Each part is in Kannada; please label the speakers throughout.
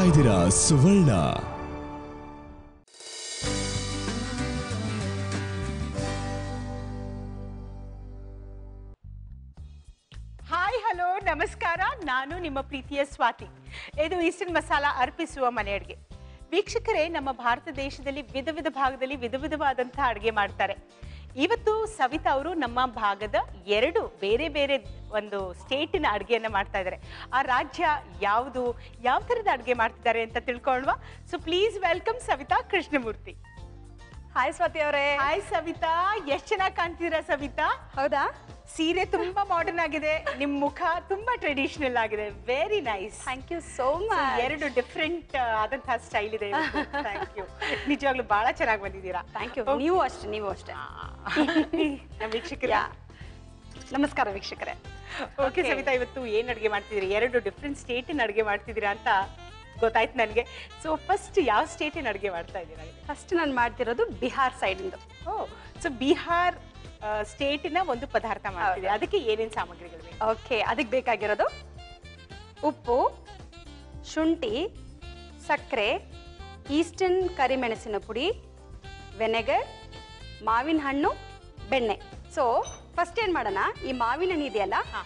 Speaker 1: ಇದ್ದೀರಾ ಸುವರ್ಣ
Speaker 2: ಹಾಯ್ ಹಲೋ ನಮಸ್ಕಾರ ನಾನು ನಿಮ್ಮ ಪ್ರೀತಿಯ ಸ್ವಾತಿ ಇದು ಈಸ್ಟರ್ನ್ ಮಸಾಲ ಅರ್ಪಿಸುವ ಮನೆ ಅಡುಗೆ ವೀಕ್ಷಕರೇ ನಮ್ಮ ಭಾರತ ದೇಶದಲ್ಲಿ ವಿಧ ವಿಧ ಭಾಗದಲ್ಲಿ ವಿಧ ವಿಧವಾದಂತಹ ಅಡುಗೆ ಮಾಡ್ತಾರೆ ಇವತ್ತು ಸವಿತಾ ಅವರು ನಮ್ಮ ಭಾಗದ ಎರಡು ಬೇರೆ ಬೇರೆ ಒಂದು ಸ್ಟೇಟಿನ ಅಡುಗೆಯನ್ನ ಮಾಡ್ತಾ ಇದ್ದಾರೆ ಆ ರಾಜ್ಯ ಯಾವುದು ಯಾವ ಥರದ ಅಡುಗೆ ಮಾಡ್ತಿದ್ದಾರೆ ಅಂತ ತಿಳ್ಕೊಳ್ಳುವ so please welcome Savitha Krishnamurthy
Speaker 3: hi Swathi ಅವರೇ
Speaker 2: ಹಾಯ್ ಸವಿತಾ ಎಷ್ಟು ಚೆನ್ನಾಗಿ ಕಾಣ್ತಿದ್ದೀರಾ ಸವಿತಾ
Speaker 3: ಹೌದಾ
Speaker 2: ಸೀರೆ ತುಂಬಾ ಮಾಡರ್ನ್ ಆಗಿದೆ ನಿಮ್ ಮುಖ ತುಂಬಾ ಟ್ರೆಡಿಷನಲ್ ಆಗಿದೆ very nice
Speaker 3: thank you so much
Speaker 2: ಎರಡು ಡಿಫ್ರೆಂಟ್ ಆದಂತಹ ಸ್ಟೈಲ್ ಇದೆ ಥ್ಯಾಂಕ್ ಯು ನಿಜವಾಗ್ಲೂ ಬಹಳ ಚೆನ್ನಾಗಿ ಬಂದಿದ್ದೀರಾ
Speaker 3: ಥ್ಯಾಂಕ್ ಯು ನೀವು ಅಷ್ಟೇ ನೀವು ಅಷ್ಟೇ
Speaker 2: ನಮ್ಮ ವೀಕ್ಷಕರ
Speaker 3: ಯಾ ನಮಸ್ಕಾರ ವೀಕ್ಷಕರೇ
Speaker 2: ಓಕೆ ಸವಿತಾ ಇವತ್ತು ಏನ್ ಅಡುಗೆ ಮಾಡ್ತಿದ್ದೀರಿ ಎರಡು ಡಿಫ್ರೆಂಟ್ ಸ್ಟೇಟಿನ ಅಡುಗೆ ಮಾಡ್ತಿದ್ದೀರಾ ಅಂತ ಗೊತ್ತಾಯ್ತು ನನಗೆ ಸೊ ಫಸ್ಟ್ ಯಾವ ಸ್ಟೇಟಿನ ಅಡುಗೆ ಮಾಡ್ತಾ ಇದ್ದೀರಾ
Speaker 3: ಫಸ್ಟ್ ನಾನು ಮಾಡ್ತಿರೋದು ಬಿಹಾರ್ ಸೈಡಿಂದು
Speaker 2: ಓ ಸೊ ಬಿಹಾರ್ ಸ್ಟೇಟಿನ ಒಂದು ಪದಾರ್ಥ ಮಾಡ್ತಿದ್ದೀರಾ ಅದಕ್ಕೆ ಏನೇನ್ ಸಾಮಗ್ರಿಗಳು ಬೇಕು
Speaker 3: ಓಕೆ ಅದಕ್ಕೆ ಬೇಕಾಗಿರೋದು ಉಪ್ಪು ಶುಂಠಿ ಸಕ್ಕರೆ ಈಸ್ಟರ್ನ್ ಕರಿಮೆಣಸಿನ ಪುಡಿ ವೆನೆಗರ್ ಮಾವಿನ ಹಣ್ಣು ಬೆಣ್ಣೆ ಸೊ ಫಸ್ಟ್ ಏನು ಮಾಡೋಣ ಈ ಮಾವಿನ ಹಣ್ಣು ಇದೆಯಲ್ಲ
Speaker 2: ಹಾ.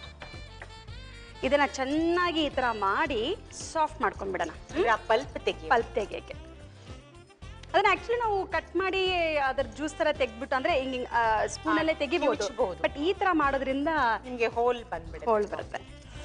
Speaker 3: ಇದನ್ನ ಚೆನ್ನಾಗಿ ಈ ಥರ ಮಾಡಿ ಸಾಫ್ಟ್ ಮಾಡ್ಕೊಂಡ್ಬಿಡೋಣ
Speaker 2: ಅಂದ್ರೆ ಆ ಪಲ್ಪ್ ತೆಗಿ
Speaker 3: ಪಲ್ಪ್ ತೆಗಿಯೋಕ್ಕೆ ಅದನ್ನ ಆಕ್ಚುಲಿ ನಾವು ಕಟ್ ಮಾಡಿ ಅದ್ರ ಜ್ಯೂಸ್ ತರ ತೆಗ್ದ್ಬಿಟ್ಟು ಅಂದ್ರೆ ಹಿಂಗ್ ಹಿಂಗ್ ಸ್ಪೂನಲ್ಲೇ
Speaker 2: ಹಾ,
Speaker 3: ತೆಗಿಬಹುದು
Speaker 2: ಕಿವುಚ್ಬೋದು.
Speaker 3: ಬಟ್ ಈ ತರ ಮಾಡೋದ್ರಿಂದ
Speaker 2: ನಿಮ್ಗೆ ಹೋಲ್ ಬಂದ್ಬಿಡುತ್ತೆ
Speaker 3: ಹೋಳ್ ಬರುತ್ತೆ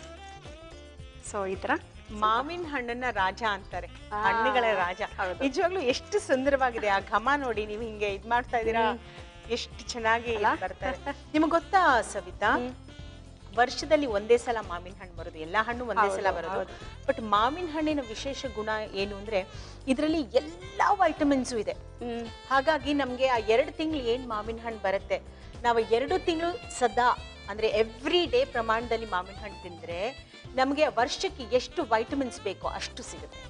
Speaker 3: ಸೊ ಈ ತರ
Speaker 2: ಮಾವಿನ ಹಣ್ಣನ್ನ ರಾಜ ಅಂತಾರೆ
Speaker 3: ಆ,
Speaker 2: ಹಣ್ಣುಗಳ ರಾಜ
Speaker 3: ಹೌದು.
Speaker 2: ನಿಜವಾಗ್ಲೂ ಎಷ್ಟು ಸುಂದರವಾಗಿದೆ ಆ ಘಮ ನೋಡಿ ನೀವು ಹಿಂಗೆ ಇದ್ ಮಾಡ್ತಾ ಇದ್ದೀರಾ ಎಷ್ಟು ಚೆನ್ನಾಗಿ
Speaker 3: ಅಲ್ಲ?
Speaker 2: ಬರ್ತಾರೆ ನಿಮ್ಗೆ ಗೊತ್ತಾ ಸವಿತಾ ವರ್ಷದಲ್ಲಿ ಒಂದೇ ಸಲ ಮಾವಿನ ಹಣ್ಣು ಬರೋದು ಎಲ್ಲಾ ಹಣ್ಣು ಒಂದೇ
Speaker 3: ಹೌದು,
Speaker 2: ಸಲ ಬರೋದು
Speaker 3: ಹೌದು.
Speaker 2: ಬಟ್ ಮಾವಿನ ಹಣ್ಣಿನ ವಿಶೇಷ ಗುಣ ಏನು ಅಂದ್ರೆ ಇದರಲ್ಲಿ ಎಲ್ಲಾ ವೈಟಮಿನ್ಸು ಇದೆ
Speaker 3: ಹ್ಮ್
Speaker 2: ಹಾಗಾಗಿ ನಮಗೆ ಆ ಎರಡು ತಿಂಗಳು ಏನು ಮಾವಿನ ಹಣ್ಣು ಬರುತ್ತೆ ನಾವು ಎರಡು ತಿಂಗಳು ಸದಾ ಅಂದ್ರೆ ಎವ್ರಿ ಡೇ ಪ್ರಮಾಣದಲ್ಲಿ ಮಾವಿನ ಹಣ್ಣು ತಿಂದ್ರೆ ನಮಗೆ ವರ್ಷಕ್ಕೆ ಎಷ್ಟು ವೈಟಮಿನ್ಸ್ ಬೇಕೋ ಅಷ್ಟು ಸಿಗುತ್ತೆ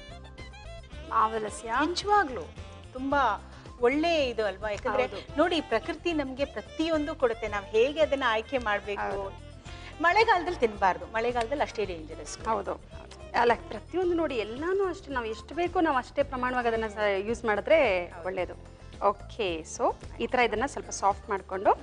Speaker 3: ಮಾವಲಸ್ಯ
Speaker 2: ನಿಜವಾಗ್ಲು ತುಂಬಾ ಒಳ್ಳೆ ಇದು ಅಲ್ವಾ ಯಾಕಂದ್ರೆ
Speaker 3: ಹೌದು.
Speaker 2: ನೋಡಿ ಪ್ರಕೃತಿ ನಮ್ಗೆ ಪ್ರತಿಯೊಂದು ಕೊಡುತ್ತೆ ನಾವು ಹೇಗೆ ಅದನ್ನ ಆಯ್ಕೆ ಮಾಡ್ಬೇಕು
Speaker 3: ಹೌದು.
Speaker 2: ಮಳೆಗಾಲದಲ್ಲಿ ತಿನ್ನಬಾರ್ದು ಮಳೆಗಾಲದಲ್ಲಿ ಅಷ್ಟೇ ಡೇಂಜರಸ್
Speaker 3: ಹೌದು ಅಲ್ಲ ಪ್ರತಿಯೊಂದು ನೋಡಿ ಎಲ್ಲಾನು ಅಷ್ಟೇ ನಾವು ಎಷ್ಟು ಬೇಕೋ ನಾವು ಅಷ್ಟೇ ಪ್ರಮಾಣವಾಗಿ ಅದನ್ನ ಯೂಸ್ ಮಾಡಿದ್ರೆ ಒಳ್ಳೇದು ಓಕೆ ಸೊ ಈ ತರ ಇದನ್ನ ಸ್ವಲ್ಪ ಸಾಫ್ಟ್ ಮಾಡ್ಕೊಂಡು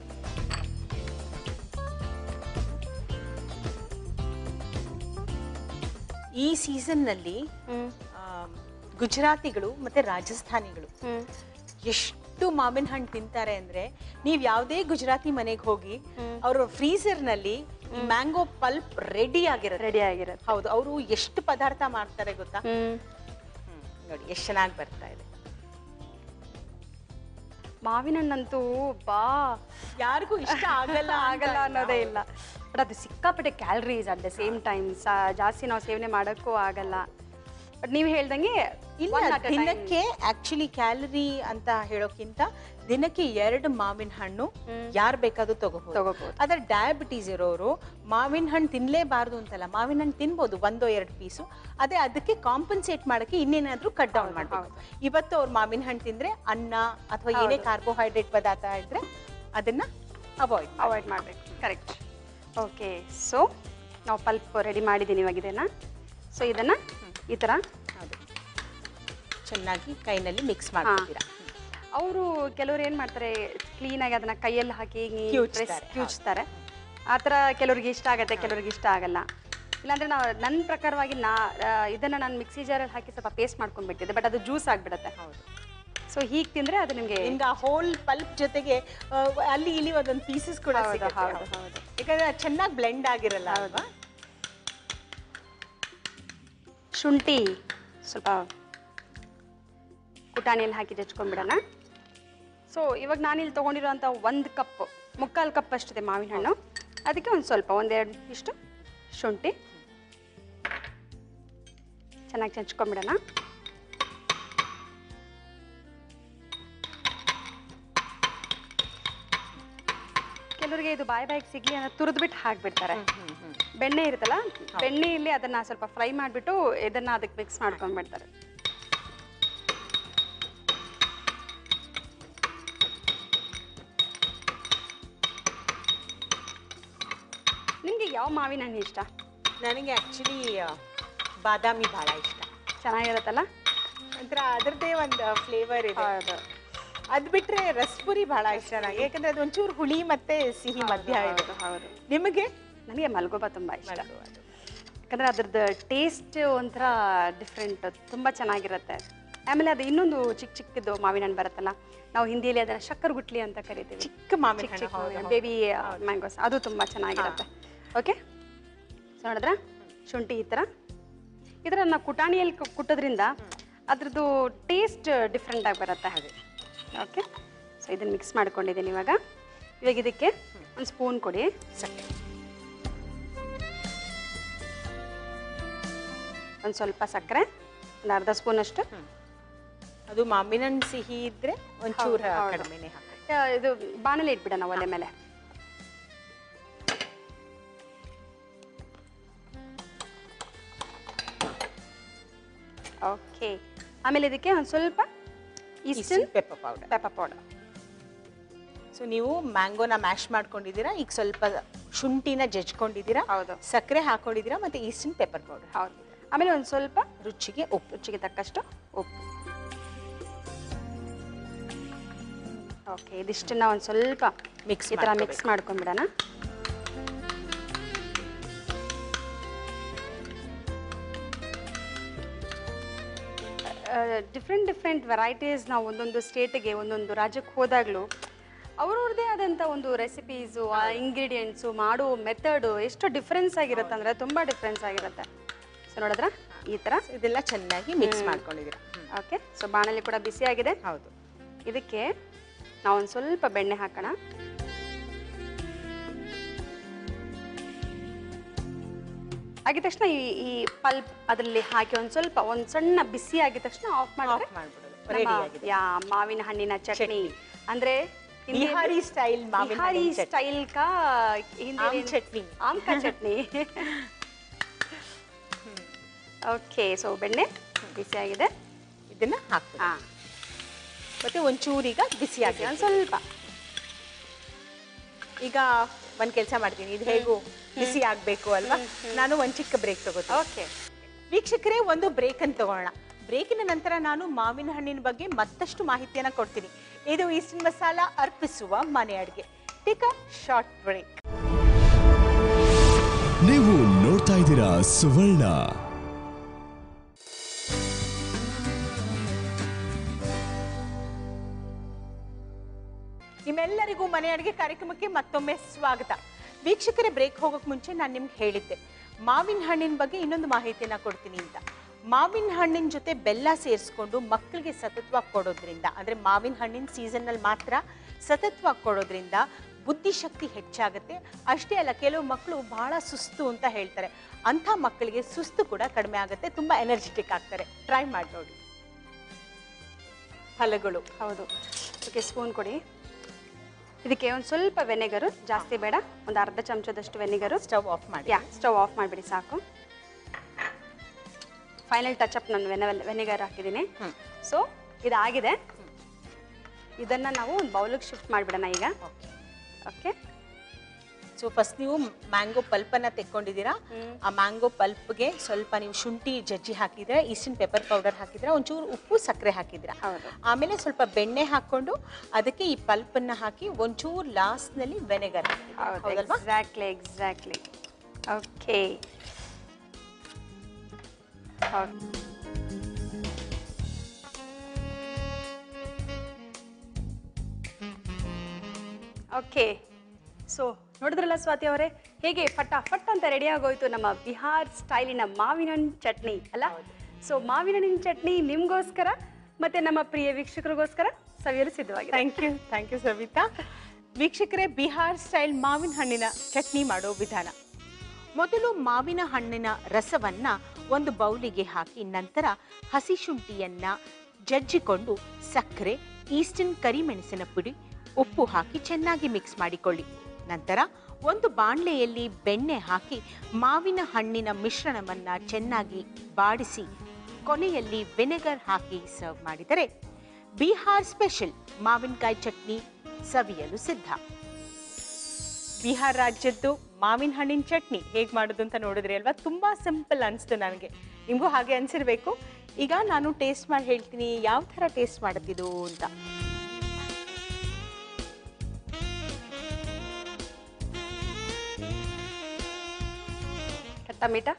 Speaker 2: ಈ ಸೀಸನ್ ನಲ್ಲಿ
Speaker 3: ಹ್ಮ್
Speaker 2: ಆಮ್, ಗುಜರಾತಿಗಳು ಮತ್ತೆ ರಾಜಸ್ಥಾನಿಗಳು
Speaker 3: ಹ್ಮ್
Speaker 2: ಎಷ್ಟು ಮಾವಿನ ಹಣ್ಣು ತಿಂತಾರೆ ಅಂದ್ರೆ ನೀವ್ ಯಾವ್ದೇ ಗುಜರಾತಿ ಮನೆಗೆ ಹೋಗಿ
Speaker 3: ಹ್ಮ್.
Speaker 2: ಅವರು ಫ್ರೀಸರ್ ನಲ್ಲಿ ಮ್ಯಾಂಗೋ ಪಲ್ಪ್ ರೆಡಿ ಆಗಿರುತ್ತೆ
Speaker 3: ರೆಡಿ ಆಗಿರುತ್ತೆ
Speaker 2: ಹೌದು ಅವರು ಎಷ್ಟು ಪದಾರ್ಥ ಮಾಡ್ತಾರೆ ಗೊತ್ತಾ
Speaker 3: ಹ್ಮ್
Speaker 2: ಹ್ಮ್, ನೋಡಿ ಎಷ್ಟು ಚೆನ್ನಾಗಿ ಬರ್ತಾ ಇದೆ
Speaker 3: ಮಾವಿನ ಹಣ್ಣಂತೂ ಬಾ
Speaker 2: ಯಾರಿಗೂ ಇಷ್ಟ ಆಗಲ್ಲ
Speaker 3: ಆಗಲ್ಲ ಅನ್ನೋದೇ ಇಲ್ಲ ಬಟ್ ಅದು ಸಿಕ್ಕಾಪಟ್ಟೆ calories at the same time ಜಾಸ್ತಿ ನಾವು ಸೇವನೆ ಮಾಡೋಕ್ಕೂ ಆಗಲ್ಲ ಬಟ್ ನೀವು ಹೇಳ್ದಂಗೆ
Speaker 2: ಇಲ್ಲ
Speaker 3: one at a time.
Speaker 2: ದಿನಕ್ಕೆ ಆಕ್ಚುಲಿ ಕ್ಯಾಲರಿ ಅಂತ ಹೇಳೋಕ್ಕಿಂತ ದಿನಕ್ಕೆ ಎರಡು ಮಾವಿನ ಹಣ್ಣು
Speaker 3: ಹ್ಮ್.
Speaker 2: ಯಾರು ಬೇಕಾದ್ರೂ ತಗೋಬಹುದು
Speaker 3: ತಗೋಬಹುದು
Speaker 2: ಅದ್ರ ಡಯಾಬಿಟೀಸ್ ಇರೋರು ಮಾವಿನ ಹಣ್ಣು ತಿನ್ಲೇಬಾರ್ದು ಅಂತಲ್ಲ ಮಾವಿನ ಹಣ್ಣು ತಿನ್ಬೋದು ಒಂದೋ ಎರಡು ಪೀಸು ಅದೇ ಅದಕ್ಕೆ ಕಾಂಪನ್ಸೇಟ್ ಮಾಡಕ್ಕೆ ಇನ್ನೇನಾದ್ರೂ ಕಟ್ ಡೌನ್ ಮಾಡ್ಬೇಕು ಇವತ್ತು ಅವ್ರು ಮಾವಿನ ಹಣ್ಣು ತಿಂದ್ರೆ ಅನ್ನ ಅಥವಾ ಏನೇ
Speaker 3: ಹೌದು.
Speaker 2: ಕಾರ್ಬೋಹೈಡ್ರೇಟ್ ಪದಾರ್ಥ ಇದ್ರೆ ಅದನ್ನ ಅವಾಯ್ಡ್
Speaker 3: ಅವಾಯ್ಡ್ ಮಾಡಬೇಕು ಕರೆಕ್ಟ್ ಓಕೆ ಸೊ ನಾವು ಪಲ್ಪ್ ರೆಡಿ ಮಾಡಿದ್ದೀನಿ ಇವಾಗ ಇದನ್ನ ಸೊ ಇದನ್ನ ಈ ಥರ
Speaker 2: ಹೌದು ಚೆನ್ನಾಗಿ ಕೈನಲ್ಲಿ ಮಿಕ್ಸ್ ಮಾಡ್ಕೊತೀರಾ
Speaker 3: ಅವರು ಕೆಲವರು ಏನು ಮಾಡ್ತಾರೆ ಕ್ಲೀನಾಗಿ ಅದನ್ನ ಕೈಯಲ್ಲಿ ಹಾಕಿ
Speaker 2: ಕಿವುಚ್ತಾರೆ,
Speaker 3: ಕ್ಯೂಚ್ತಾರೆ ಆ ಥರ ಕೆಲವ್ರಿಗೆ ಇಷ್ಟ ಆಗುತ್ತೆ ಕೆಲವ್ರಿಗೆ ಇಷ್ಟ ಆಗಲ್ಲ ಇಲ್ಲಾಂದ್ರೆ ನಾವು ನನ್ನ ಪ್ರಕಾರವಾಗಿ ನಾ ಆ, ಇದನ್ನ ನಾನು ಮಿಕ್ಸಿ ಜಾರಲ್ಲಿ ಹಾಕಿ ಸ್ವಲ್ಪ ಪೇಸ್ಟ್ ಮಾಡ್ಕೊಂಡ್ಬಿಟ್ಟಿದ್ದೆ ಬಟ್ ಅದು ಜ್ಯೂಸ್ ಆಗಿಬಿಡುತ್ತೆ
Speaker 2: ಹೌದು
Speaker 3: ಸೊ ಹೀಗೆ ತಿಂದ್ರೆ ಅದು ನಿಮಗೆ
Speaker 2: ನಿಮ್ಗೆ ಆ ಹೋಲ್ ಪಲ್ಪ್ ಜೊತೆಗೆ ಆ, ಅಲ್ಲಿ ಇಲ್ಲಿ ಒಂದೊಂದು ಪೀಸಸ್ ಕೂಡ
Speaker 3: ಹೌದು,
Speaker 2: ಸಿಗುತ್ತೆ
Speaker 3: ಹೌದು,
Speaker 2: ಹೌದು.
Speaker 3: ಹೌದು.
Speaker 2: ಯಾಕಂದ್ರೆ ಅದು ಚೆನ್ನಾಗಿ ಬ್ಲೆಂಡ್ ಆಗಿರಲ್ಲ ಅಲ್ವಾ
Speaker 3: ಶುಂಠಿ ಸ್ವಲ್ಪ ಕುಟಾಣಿಯಲ್ಲಿ ಹಾಕಿ ಜಚ್ಕೊಂಡ್ಬಿಡೋಣ ಸೊ ಇವಾಗ ನಾನಿಲ್ಲಿ ತೊಗೊಂಡಿರೋಂಥ ಒಂದು ಕಪ್ ಮುಕ್ಕಾಲು ಕಪ್ ಅಷ್ಟಿದೆ ಮಾವಿನ ಹಣ್ಣು ಅದಕ್ಕೆ ಒಂದು ಸ್ವಲ್ಪ ಒಂದೆರಡು ಇಷ್ಟು ಶುಂಠಿ ಚೆನ್ನಾಗಿ ಚಚ್ಕೊಂಡ್ಬಿಡೋಣ ಕೆಲವರಿಗೆ ಇದು ಬಾಯಿ ಬಾಯಿಗೆ ಸಿಗ್ಲಿ ಅನ್ನೋ ತುರಿದ್ಬಿಟ್ಟು ಹಾಕ್ಬಿಡ್ತಾರೆ ಬೆಣ್ಣೆ ಇರುತ್ತಲ್ಲ ಬೆಣ್ಣೆಯಲ್ಲಿ ಅದನ್ನ ಸ್ವಲ್ಪ ಫ್ರೈ ಮಾಡಿಬಿಟ್ಟು ಇದನ್ನ ಅದಕ್ಕೆ ಮಿಕ್ಸ್ ಮಾಡ್ಕೊಂಡ್ಬಿಡ್ತಾರೆ ನಿಮ್ಗೆ ಯಾವ ಮಾವಿನ ಹಣ್ಣು ಇಷ್ಟ
Speaker 2: ನನಗೆ ಆಕ್ಚುಲಿ ಬಾದಾಮಿ ಬಹಳ ಇಷ್ಟ
Speaker 3: ಚೆನ್ನಾಗಿರುತ್ತಲ್ಲ
Speaker 2: ಒಂಥರ ಅದರದ್ದೇ ಒಂದು ಫ್ಲೇವರ್ ಇದೆ
Speaker 3: ಹೌದು
Speaker 2: ಅದ್ ಬಿಟ್ರೆ ರಸ್ಪುರಿ ಬಹಳ ಇಷ್ಟ ನನಗೆ ಯಾಕಂದ್ರೆ ಅದು ಒಂಚೂರು ಹುಳಿ ಮತ್ತೆ ಸಿಹಿ ಮಧ್ಯ ಇದೆ
Speaker 3: ಹೌದು ಹೌದು
Speaker 2: ನಿಮಗೆ
Speaker 3: ನನಗೆ ಮಲ್ಗೋಬ ತುಂಬ ಇಷ್ಟ ಯಾಕಂದ್ರೆ ಅದ್ರದ್ದು ಟೇಸ್ಟ್ ಒಂಥರ ಡಿಫ್ರೆಂಟ್ ತುಂಬ ಚೆನ್ನಾಗಿರುತ್ತೆ ಆಮೇಲೆ ಅದು ಇನ್ನೊಂದು ಚಿಕ್ಕ ಚಿಕ್ಕದು ಮಾವಿನ ಹಣ್ಣು ಬರುತ್ತಲ್ಲ ನಾವು ಹಿಂದಿಯಲ್ಲಿ ಅದನ್ನ ಶಕ್ಕರ್ ಗುಟ್ಲಿ ಅಂತ ಕರಿತೀವಿ
Speaker 2: ಚಿಕ್ಕ ಮಾವಿನ
Speaker 3: ಚಿಕ್ಕ
Speaker 2: ಹಣ್ಣು
Speaker 3: ಚಿಕ್ಕ
Speaker 2: ಹೌದು, ಹೌದು.
Speaker 3: ಬೇಬಿ ಮ್ಯಾಂಗೋಸ್ ಅದು ತುಂಬ ಚೆನ್ನಾಗಿರುತ್ತೆ ಓಕೆ ಸೊ ನೋಡಿದ್ರ ಶುಂಠಿ ಈ ಥರ ಈ ಥರ ನಾವು ಕುಟಾಣಿಯಲ್ಲಿ ಕು- ಕುಟ್ಟೋದ್ರಿಂದ ಅದ್ರದ್ದು ಟೇಸ್ಟ್ ಡಿಫ್ರೆಂಟ್ ಆಗಿ ಬರುತ್ತೆ ಹಾಗೆ ಓಕೆ ಸೊ ಇದನ್ನು ಮಿಕ್ಸ್ ಮಾಡ್ಕೊಂಡಿದ್ದೀನಿ ಇವಾಗ ಇವಾಗ ಇದಕ್ಕೆ ಒಂದು ಸ್ಪೂನ್ ಕೊಡಿ
Speaker 2: ಸಕ್ಕರೆ
Speaker 3: ಒಂದು ಸ್ವಲ್ಪ ಸಕ್ಕರೆ ಒಂದು ಅರ್ಧ ಸ್ಪೂನ್ ಅಷ್ಟು
Speaker 2: ಅದು ಮಾವಿನ ಹಣ್ಣು ಸಿಹಿ ಇದ್ರೆ ಒಂಚೂರು
Speaker 3: ಹೌದು, ಹೌದು.
Speaker 2: ಕಡಿಮೆನೆ ಹಾಕಿ
Speaker 3: ಆ, ಇದು ಬಾಣಲೆ ಇಟ್ಬಿಡೋಣ ಒಲೆ ಮೇಲೆ ಓಕೆ ಆಮೇಲೆ ಇದಕ್ಕೆ ಒಂದು ಸ್ವಲ್ಪ Eastern
Speaker 2: pepper powder
Speaker 3: pepper powder
Speaker 2: so ನೀವು ಮ್ಯಾಂಗೋನ ಮ್ಯಾಶ್ ಮಾಡ್ಕೊಂಡಿದ್ದೀರಾ ಈಗ ಸ್ವಲ್ಪ ಶುಂಠಿನ ಜಜ್ಕೊಂಡಿದ್ದೀರಾ
Speaker 3: ಹೌದು
Speaker 2: ಸಕ್ಕರೆ ಹಾಕೊಂಡಿದ್ದೀರಾ ಮತ್ತೆ ಈಸ್ಟರ್ನ್ ಪೆಪ್ಪರ್ ಪೌಡರ್
Speaker 3: ಹೌದು ಆಮೇಲೆ ಒಂದು ಸ್ವಲ್ಪ
Speaker 2: ರುಚಿಗೆ ಉಪ್ಪು
Speaker 3: ರುಚಿಗೆ ತಕ್ಕಷ್ಟು ಉಪ್ಪು ಓಕೆ ಇದಿಷ್ಟನ್ನ ಒಂದು ಸ್ವಲ್ಪ
Speaker 2: ಮಿಕ್ಸ್
Speaker 3: ಈ ಥರ ಮಿಕ್ಸ್ ಮಾಡ್ಕೊಂಡ್ಬಿಡೋಣ ಡಿಫ್ರೆಂಟ್ ಡಿಫ್ರೆಂಟ್ ವೆರೈಟೀಸ್ ನಾವು ಒಂದೊಂದು ಸ್ಟೇಟ್ಗೆ ಒಂದೊಂದು ರಾಜ್ಯಕ್ಕೆ ಹೋದಾಗಲೂ ಅವ್ರವ್ರದ್ದೇ ಆದಂಥ ಒಂದು ರೆಸಿಪೀಸು ಆ ಇಂಗ್ರೀಡಿಯೆಂಟ್ಸು ಮಾಡೋ ಮೆಥಡು ಎಷ್ಟು ಡಿಫ್ರೆನ್ಸ್ ಆಗಿರುತ್ತೆ ಅಂದರೆ ತುಂಬ ಡಿಫ್ರೆನ್ಸ್ ಆಗಿರುತ್ತೆ ಸೊ ನೋಡಿದ್ರ ಈ ಥರ
Speaker 2: ಇದೆಲ್ಲ ಚೆನ್ನಾಗಿ ಮಿಕ್ಸ್ ಮಾಡ್ಕೊಂಡಿದ್ದೀರಾ ಹ್ಮ್.
Speaker 3: ಓಕೆ ಸೊ ಬಾಣಲಿ ಕೂಡ ಬಿಸಿಯಾಗಿದೆ
Speaker 2: ಹೌದು
Speaker 3: ಇದಕ್ಕೆ ನಾವು ಒಂದು ಸ್ವಲ್ಪ ಬೆಣ್ಣೆ ಹಾಕೋಣ ಆಗಿದ ತಕ್ಷಣ ಈ ಈ ಪಲ್ಪ್ ಅದರಲ್ಲಿ ಹಾಕಿ ಒಂದು ಸ್ವಲ್ಪ ಒಂದು ಸಣ್ಣ ಬಿಸಿ ಆಗಿದ ತಕ್ಷಣ ಆಫ್ ಮಾಡಿದ್ರೆ
Speaker 2: ಆಫ್ ಮಾಡ್ಬಿಡೋದು ರೆಡಿ
Speaker 3: ನಮ್ಮ
Speaker 2: ಆಗಿದೆ
Speaker 3: ಯಾ ಮಾವಿನ ಹಣ್ಣಿನ ಚಟ್ನಿ ಅಂದ್ರೆ ಹಿಂದಿ-
Speaker 2: ಬಿಹಾರಿ ಸ್ಟೈಲ್ ಮಾವಿನ
Speaker 3: ಬಿಹಾರಿ
Speaker 2: ಹಣ್ಣಿನ ಚಟ್ನಿ.
Speaker 3: ಸ್ಟೈಲ್ ಕಾ ಹಿಂದಿ
Speaker 2: ಆಮ್ ಚಟ್ನಿ
Speaker 3: ಆಮ್ ಕಾ ಚಟ್ನಿ ಓಕೆ ಸೊ ಬೆಣ್ಣೆ ಬಿಸಿಯಾಗಿದೆ
Speaker 2: ಇದನ್ನ ಹಾಕ್ಬೇಕು
Speaker 3: ಹಾ
Speaker 2: ಮತ್ತೆ ಒಂಚೂರೀಗ ಬಿಸಿ ಆಗಿ
Speaker 3: ಒಂದು ಸ್ವಲ್ಪ
Speaker 2: ಈಗ ಒಂದ್ ಕೆಲಸ ಮಾಡ್ತೀನಿ ಇದು ಹೇಗೂ ಬಿಸಿ ಆಗ್ಬೇಕು ಅಲ್ವಾ ನಾನು ಒಂದ್ ಚಿಕ್ಕ ಬ್ರೇಕ್ ತಗೋತೀನಿ
Speaker 3: ಓಕೆ
Speaker 2: ವೀಕ್ಷಕರೇ ಒಂದು ಬ್ರೇಕ್ ಅಂತ ತಗೋಣ ಬ್ರೇಕಿನ ನಂತರ ನಾನು ಮಾವಿನ ಹಣ್ಣಿನ ಬಗ್ಗೆ ಮತ್ತಷ್ಟು ಮಾಹಿತಿಯನ್ನ ಕೊಡ್ತೀನಿ ಇದು ಈಸ್ಟರ್ನ್ ಮಸಾಲ ಅರ್ಪಿಸುವ ಮನೆ ಅಡುಗೆ ಟೇಕ್ ಅ ಶಾರ್ಟ್ ಬ್ರೇಕ್
Speaker 1: ನೀವು ನೋಡ್ತಾ ಇದ್ದೀರಾ ಸುವರ್ಣ
Speaker 2: ನಿಮ್ಮೆಲ್ಲರಿಗೂ ಮನೆ ಅಡುಗೆ ಕಾರ್ಯಕ್ರಮಕ್ಕೆ ಮತ್ತೊಮ್ಮೆ ಸ್ವಾಗತ ವೀಕ್ಷಕರೇ ಬ್ರೇಕ್ ಹೋಗೋಕ್ ಮುಂಚೆ ನಾನು ನಿಮ್ಗೆ ಹೇಳಿದ್ದೆ ಮಾವಿನ ಹಣ್ಣಿನ ಬಗ್ಗೆ ಇನ್ನೊಂದು ಮಾಹಿತಿಯನ್ನ ಕೊಡ್ತೀನಿ ಅಂತ ಮಾವಿನ ಹಣ್ಣಿನ ಜೊತೆ ಬೆಲ್ಲ ಸೇರಿಸ್ಕೊಂಡು ಮಕ್ಕಳಿಗೆ ಸತತವಾಗಿ ಕೊಡೋದ್ರಿಂದ ಅಂದ್ರೆ ಮಾವಿನ ಹಣ್ಣಿನ ಸೀಸನ್ನಲ್ಲಿ ಮಾತ್ರ ಸತತವಾಗಿ ಕೊಡೋದ್ರಿಂದ ಬುದ್ಧಿಶಕ್ತಿ ಹೆಚ್ಚಾಗುತ್ತೆ ಅಷ್ಟೇ ಅಲ್ಲ ಕೆಲವು ಮಕ್ಕಳು ಬಹಳ ಸುಸ್ತು ಅಂತ ಹೇಳ್ತಾರೆ ಅಂಥ ಮಕ್ಕಳಿಗೆ ಸುಸ್ತು ಕೂಡ ಕಡಿಮೆ ಆಗುತ್ತೆ ತುಂಬಾ ಎನರ್ಜೆಟಿಕ್ ಆಗ್ತಾರೆ ಟ್ರೈ ಮಾಡಿ ನೋಡಿ ಫಲಗಳು
Speaker 3: ಹೌದು ಓಕೆ ಸ್ಪೂನ್ ಕೊಡಿ ಇದಕ್ಕೆ ಒಂದು ಸ್ವಲ್ಪ ವೆನೆಗರು ಜಾಸ್ತಿ ಬೇಡ ಒಂದು ಅರ್ಧ ಚಮಚದಷ್ಟು ವೆನಿಗರು
Speaker 2: ಸ್ಟವ್ ಆಫ್ ಮಾಡಿ
Speaker 3: ಯಾ ಸ್ಟವ್ ಆಫ್ ಮಾಡಿಬಿಡಿ ಸಾಕು ಫೈನಲ್ ಟಚಪ್ ನಾನು ವೆನ ವೆನಿಗರ್ ಹಾಕಿದ್ದೀನಿ
Speaker 2: ಹ್ಮ್.
Speaker 3: ಸೊ ಇದಾಗಿದೆ ಇದನ್ನು ನಾವು ಒಂದು ಬೌಲಿಗೆ ಶಿಫ್ಟ್ ಮಾಡಿಬಿಡೋಣ ಈಗ ಓಕೆ
Speaker 2: ಸೊ ಫಸ್ಟ್ ನೀವು ಮ್ಯಾಂಗೋ ಪಲ್ಪನ್ನ ತೆಕ್ಕೊಂಡಿದ್ದೀರಾ ಆ ಮ್ಯಾಂಗೋ ಪಲ್ಪ್ಗೆ ಸ್ವಲ್ಪ ನೀವು ಶುಂಠಿ ಜಜ್ಜಿ ಹಾಕಿದ್ರೆ ಈಸ್ಟರ್ನ್ ಪೆಪ್ಪರ್ ಪೌಡರ್ ಹಾಕಿದ್ರೆ ಒಂಚೂರು ಉಪ್ಪು ಸಕ್ಕರೆ ಹಾಕಿದ್ರ
Speaker 3: ಹೌದು
Speaker 2: ಆಮೇಲೆ ಸ್ವಲ್ಪ ಬೆಣ್ಣೆ ಹಾಕೊಂಡು ಅದಕ್ಕೆ ಈ ಪಲ್ಪನ್ನ ಹಾಕಿ ಒಂಚೂರು ಲಾಸ್ಟ್ನಲ್ಲಿ ವೆನೆಗರ್
Speaker 3: ಹೌದು
Speaker 2: ಹೌದಲ್ವಾ
Speaker 3: exactly exactly okay okay so ನೋಡಿದ್ರಲ್ಲ ಸ್ವಾತಿ ಅವರೇ ಹೇಗೆ ಫಟ ಫಟ್ ಅಂತ ರೆಡಿ ಆಗೋಯ್ತು ನಮ್ಮ ಬಿಹಾರ್ ಸ್ಟೈಲಿನ ಮಾವಿನ ಹಣ್ಣು ಚಟ್ನಿ ಅಲ್ಲ ಸೊ ಮಾವಿನ ಹಣ್ಣಿನ ಚಟ್ನಿ ನಿಮಗೋಸ್ಕರ ಮತ್ತೆ ನಮ್ಮ ಪ್ರಿಯ ವೀಕ್ಷಕರಿಗೋಸ್ಕರ ಸವಿಯಲು ಸಿದ್ಧವಾಗಿದೆ
Speaker 2: thank you thank you Savitha ವೀಕ್ಷಕರೇ ಬಿಹಾರ್ ಸ್ಟೈಲ್ ಮಾವಿನ ಹಣ್ಣಿನ ಚಟ್ನಿ ಮಾಡೋ ವಿಧಾನ ಮೊದಲು ಮಾವಿನ ಹಣ್ಣಿನ ರಸವನ್ನ ಒಂದು ಬೌಲಿಗೆ ಹಾಕಿ ನಂತರ ಹಸಿ ಶುಂಠಿಯನ್ನ ಜಜ್ಜಿಕೊಂಡು ಸಕ್ಕರೆ ಈಸ್ಟರ್ನ್ ಕರಿಮೆಣಸಿನ ಪುಡಿ ಉಪ್ಪು ಹಾಕಿ ಚೆನ್ನಾಗಿ ಮಿಕ್ಸ್ ಮಾಡಿಕೊಳ್ಳಿ ನಂತರ ಒಂದು ಬಾಣಲೆಯಲ್ಲಿ ಬೆಣ್ಣೆ ಹಾಕಿ ಮಾವಿನ ಹಣ್ಣಿನ ಮಿಶ್ರಣವನ್ನ ಚೆನ್ನಾಗಿ ಬಾಡಿಸಿ ಕೊನೆಯಲ್ಲಿ ವಿನೆಗರ್ ಹಾಕಿ ಸರ್ವ್ ಮಾಡಿದರೆ ಬಿಹಾರ್ ಸ್ಪೆಷಲ್ ಮಾವಿನಕಾಯಿ ಚಟ್ನಿ ಸವಿಯಲು ಸಿದ್ಧ ಬಿಹಾರ್ ರಾಜ್ಯದ್ದು ಮಾವಿನ ಹಣ್ಣಿನ ಚಟ್ನಿ ಹೇಗೆ ಮಾಡೋದು ಅಂತ ನೋಡಿದ್ರಿ ಅಲ್ವಾ ತುಂಬ ಸಿಂಪಲ್ ಅನಿಸ್ತು ನನಗೆ ನಿಮಗೂ ಹಾಗೆ ಅನಿಸಿರ್ಬೇಕು ಈಗ ನಾನು ಟೇಸ್ಟ್ ಮಾಡಿ ಹೇಳ್ತೀನಿ ಯಾವ ಥರ ಟೇಸ್ಟ್ ಮಾಡುತ್ತಿದ್ದು ಅಂತ
Speaker 3: ಖಟ್ಟ ಮೀಠ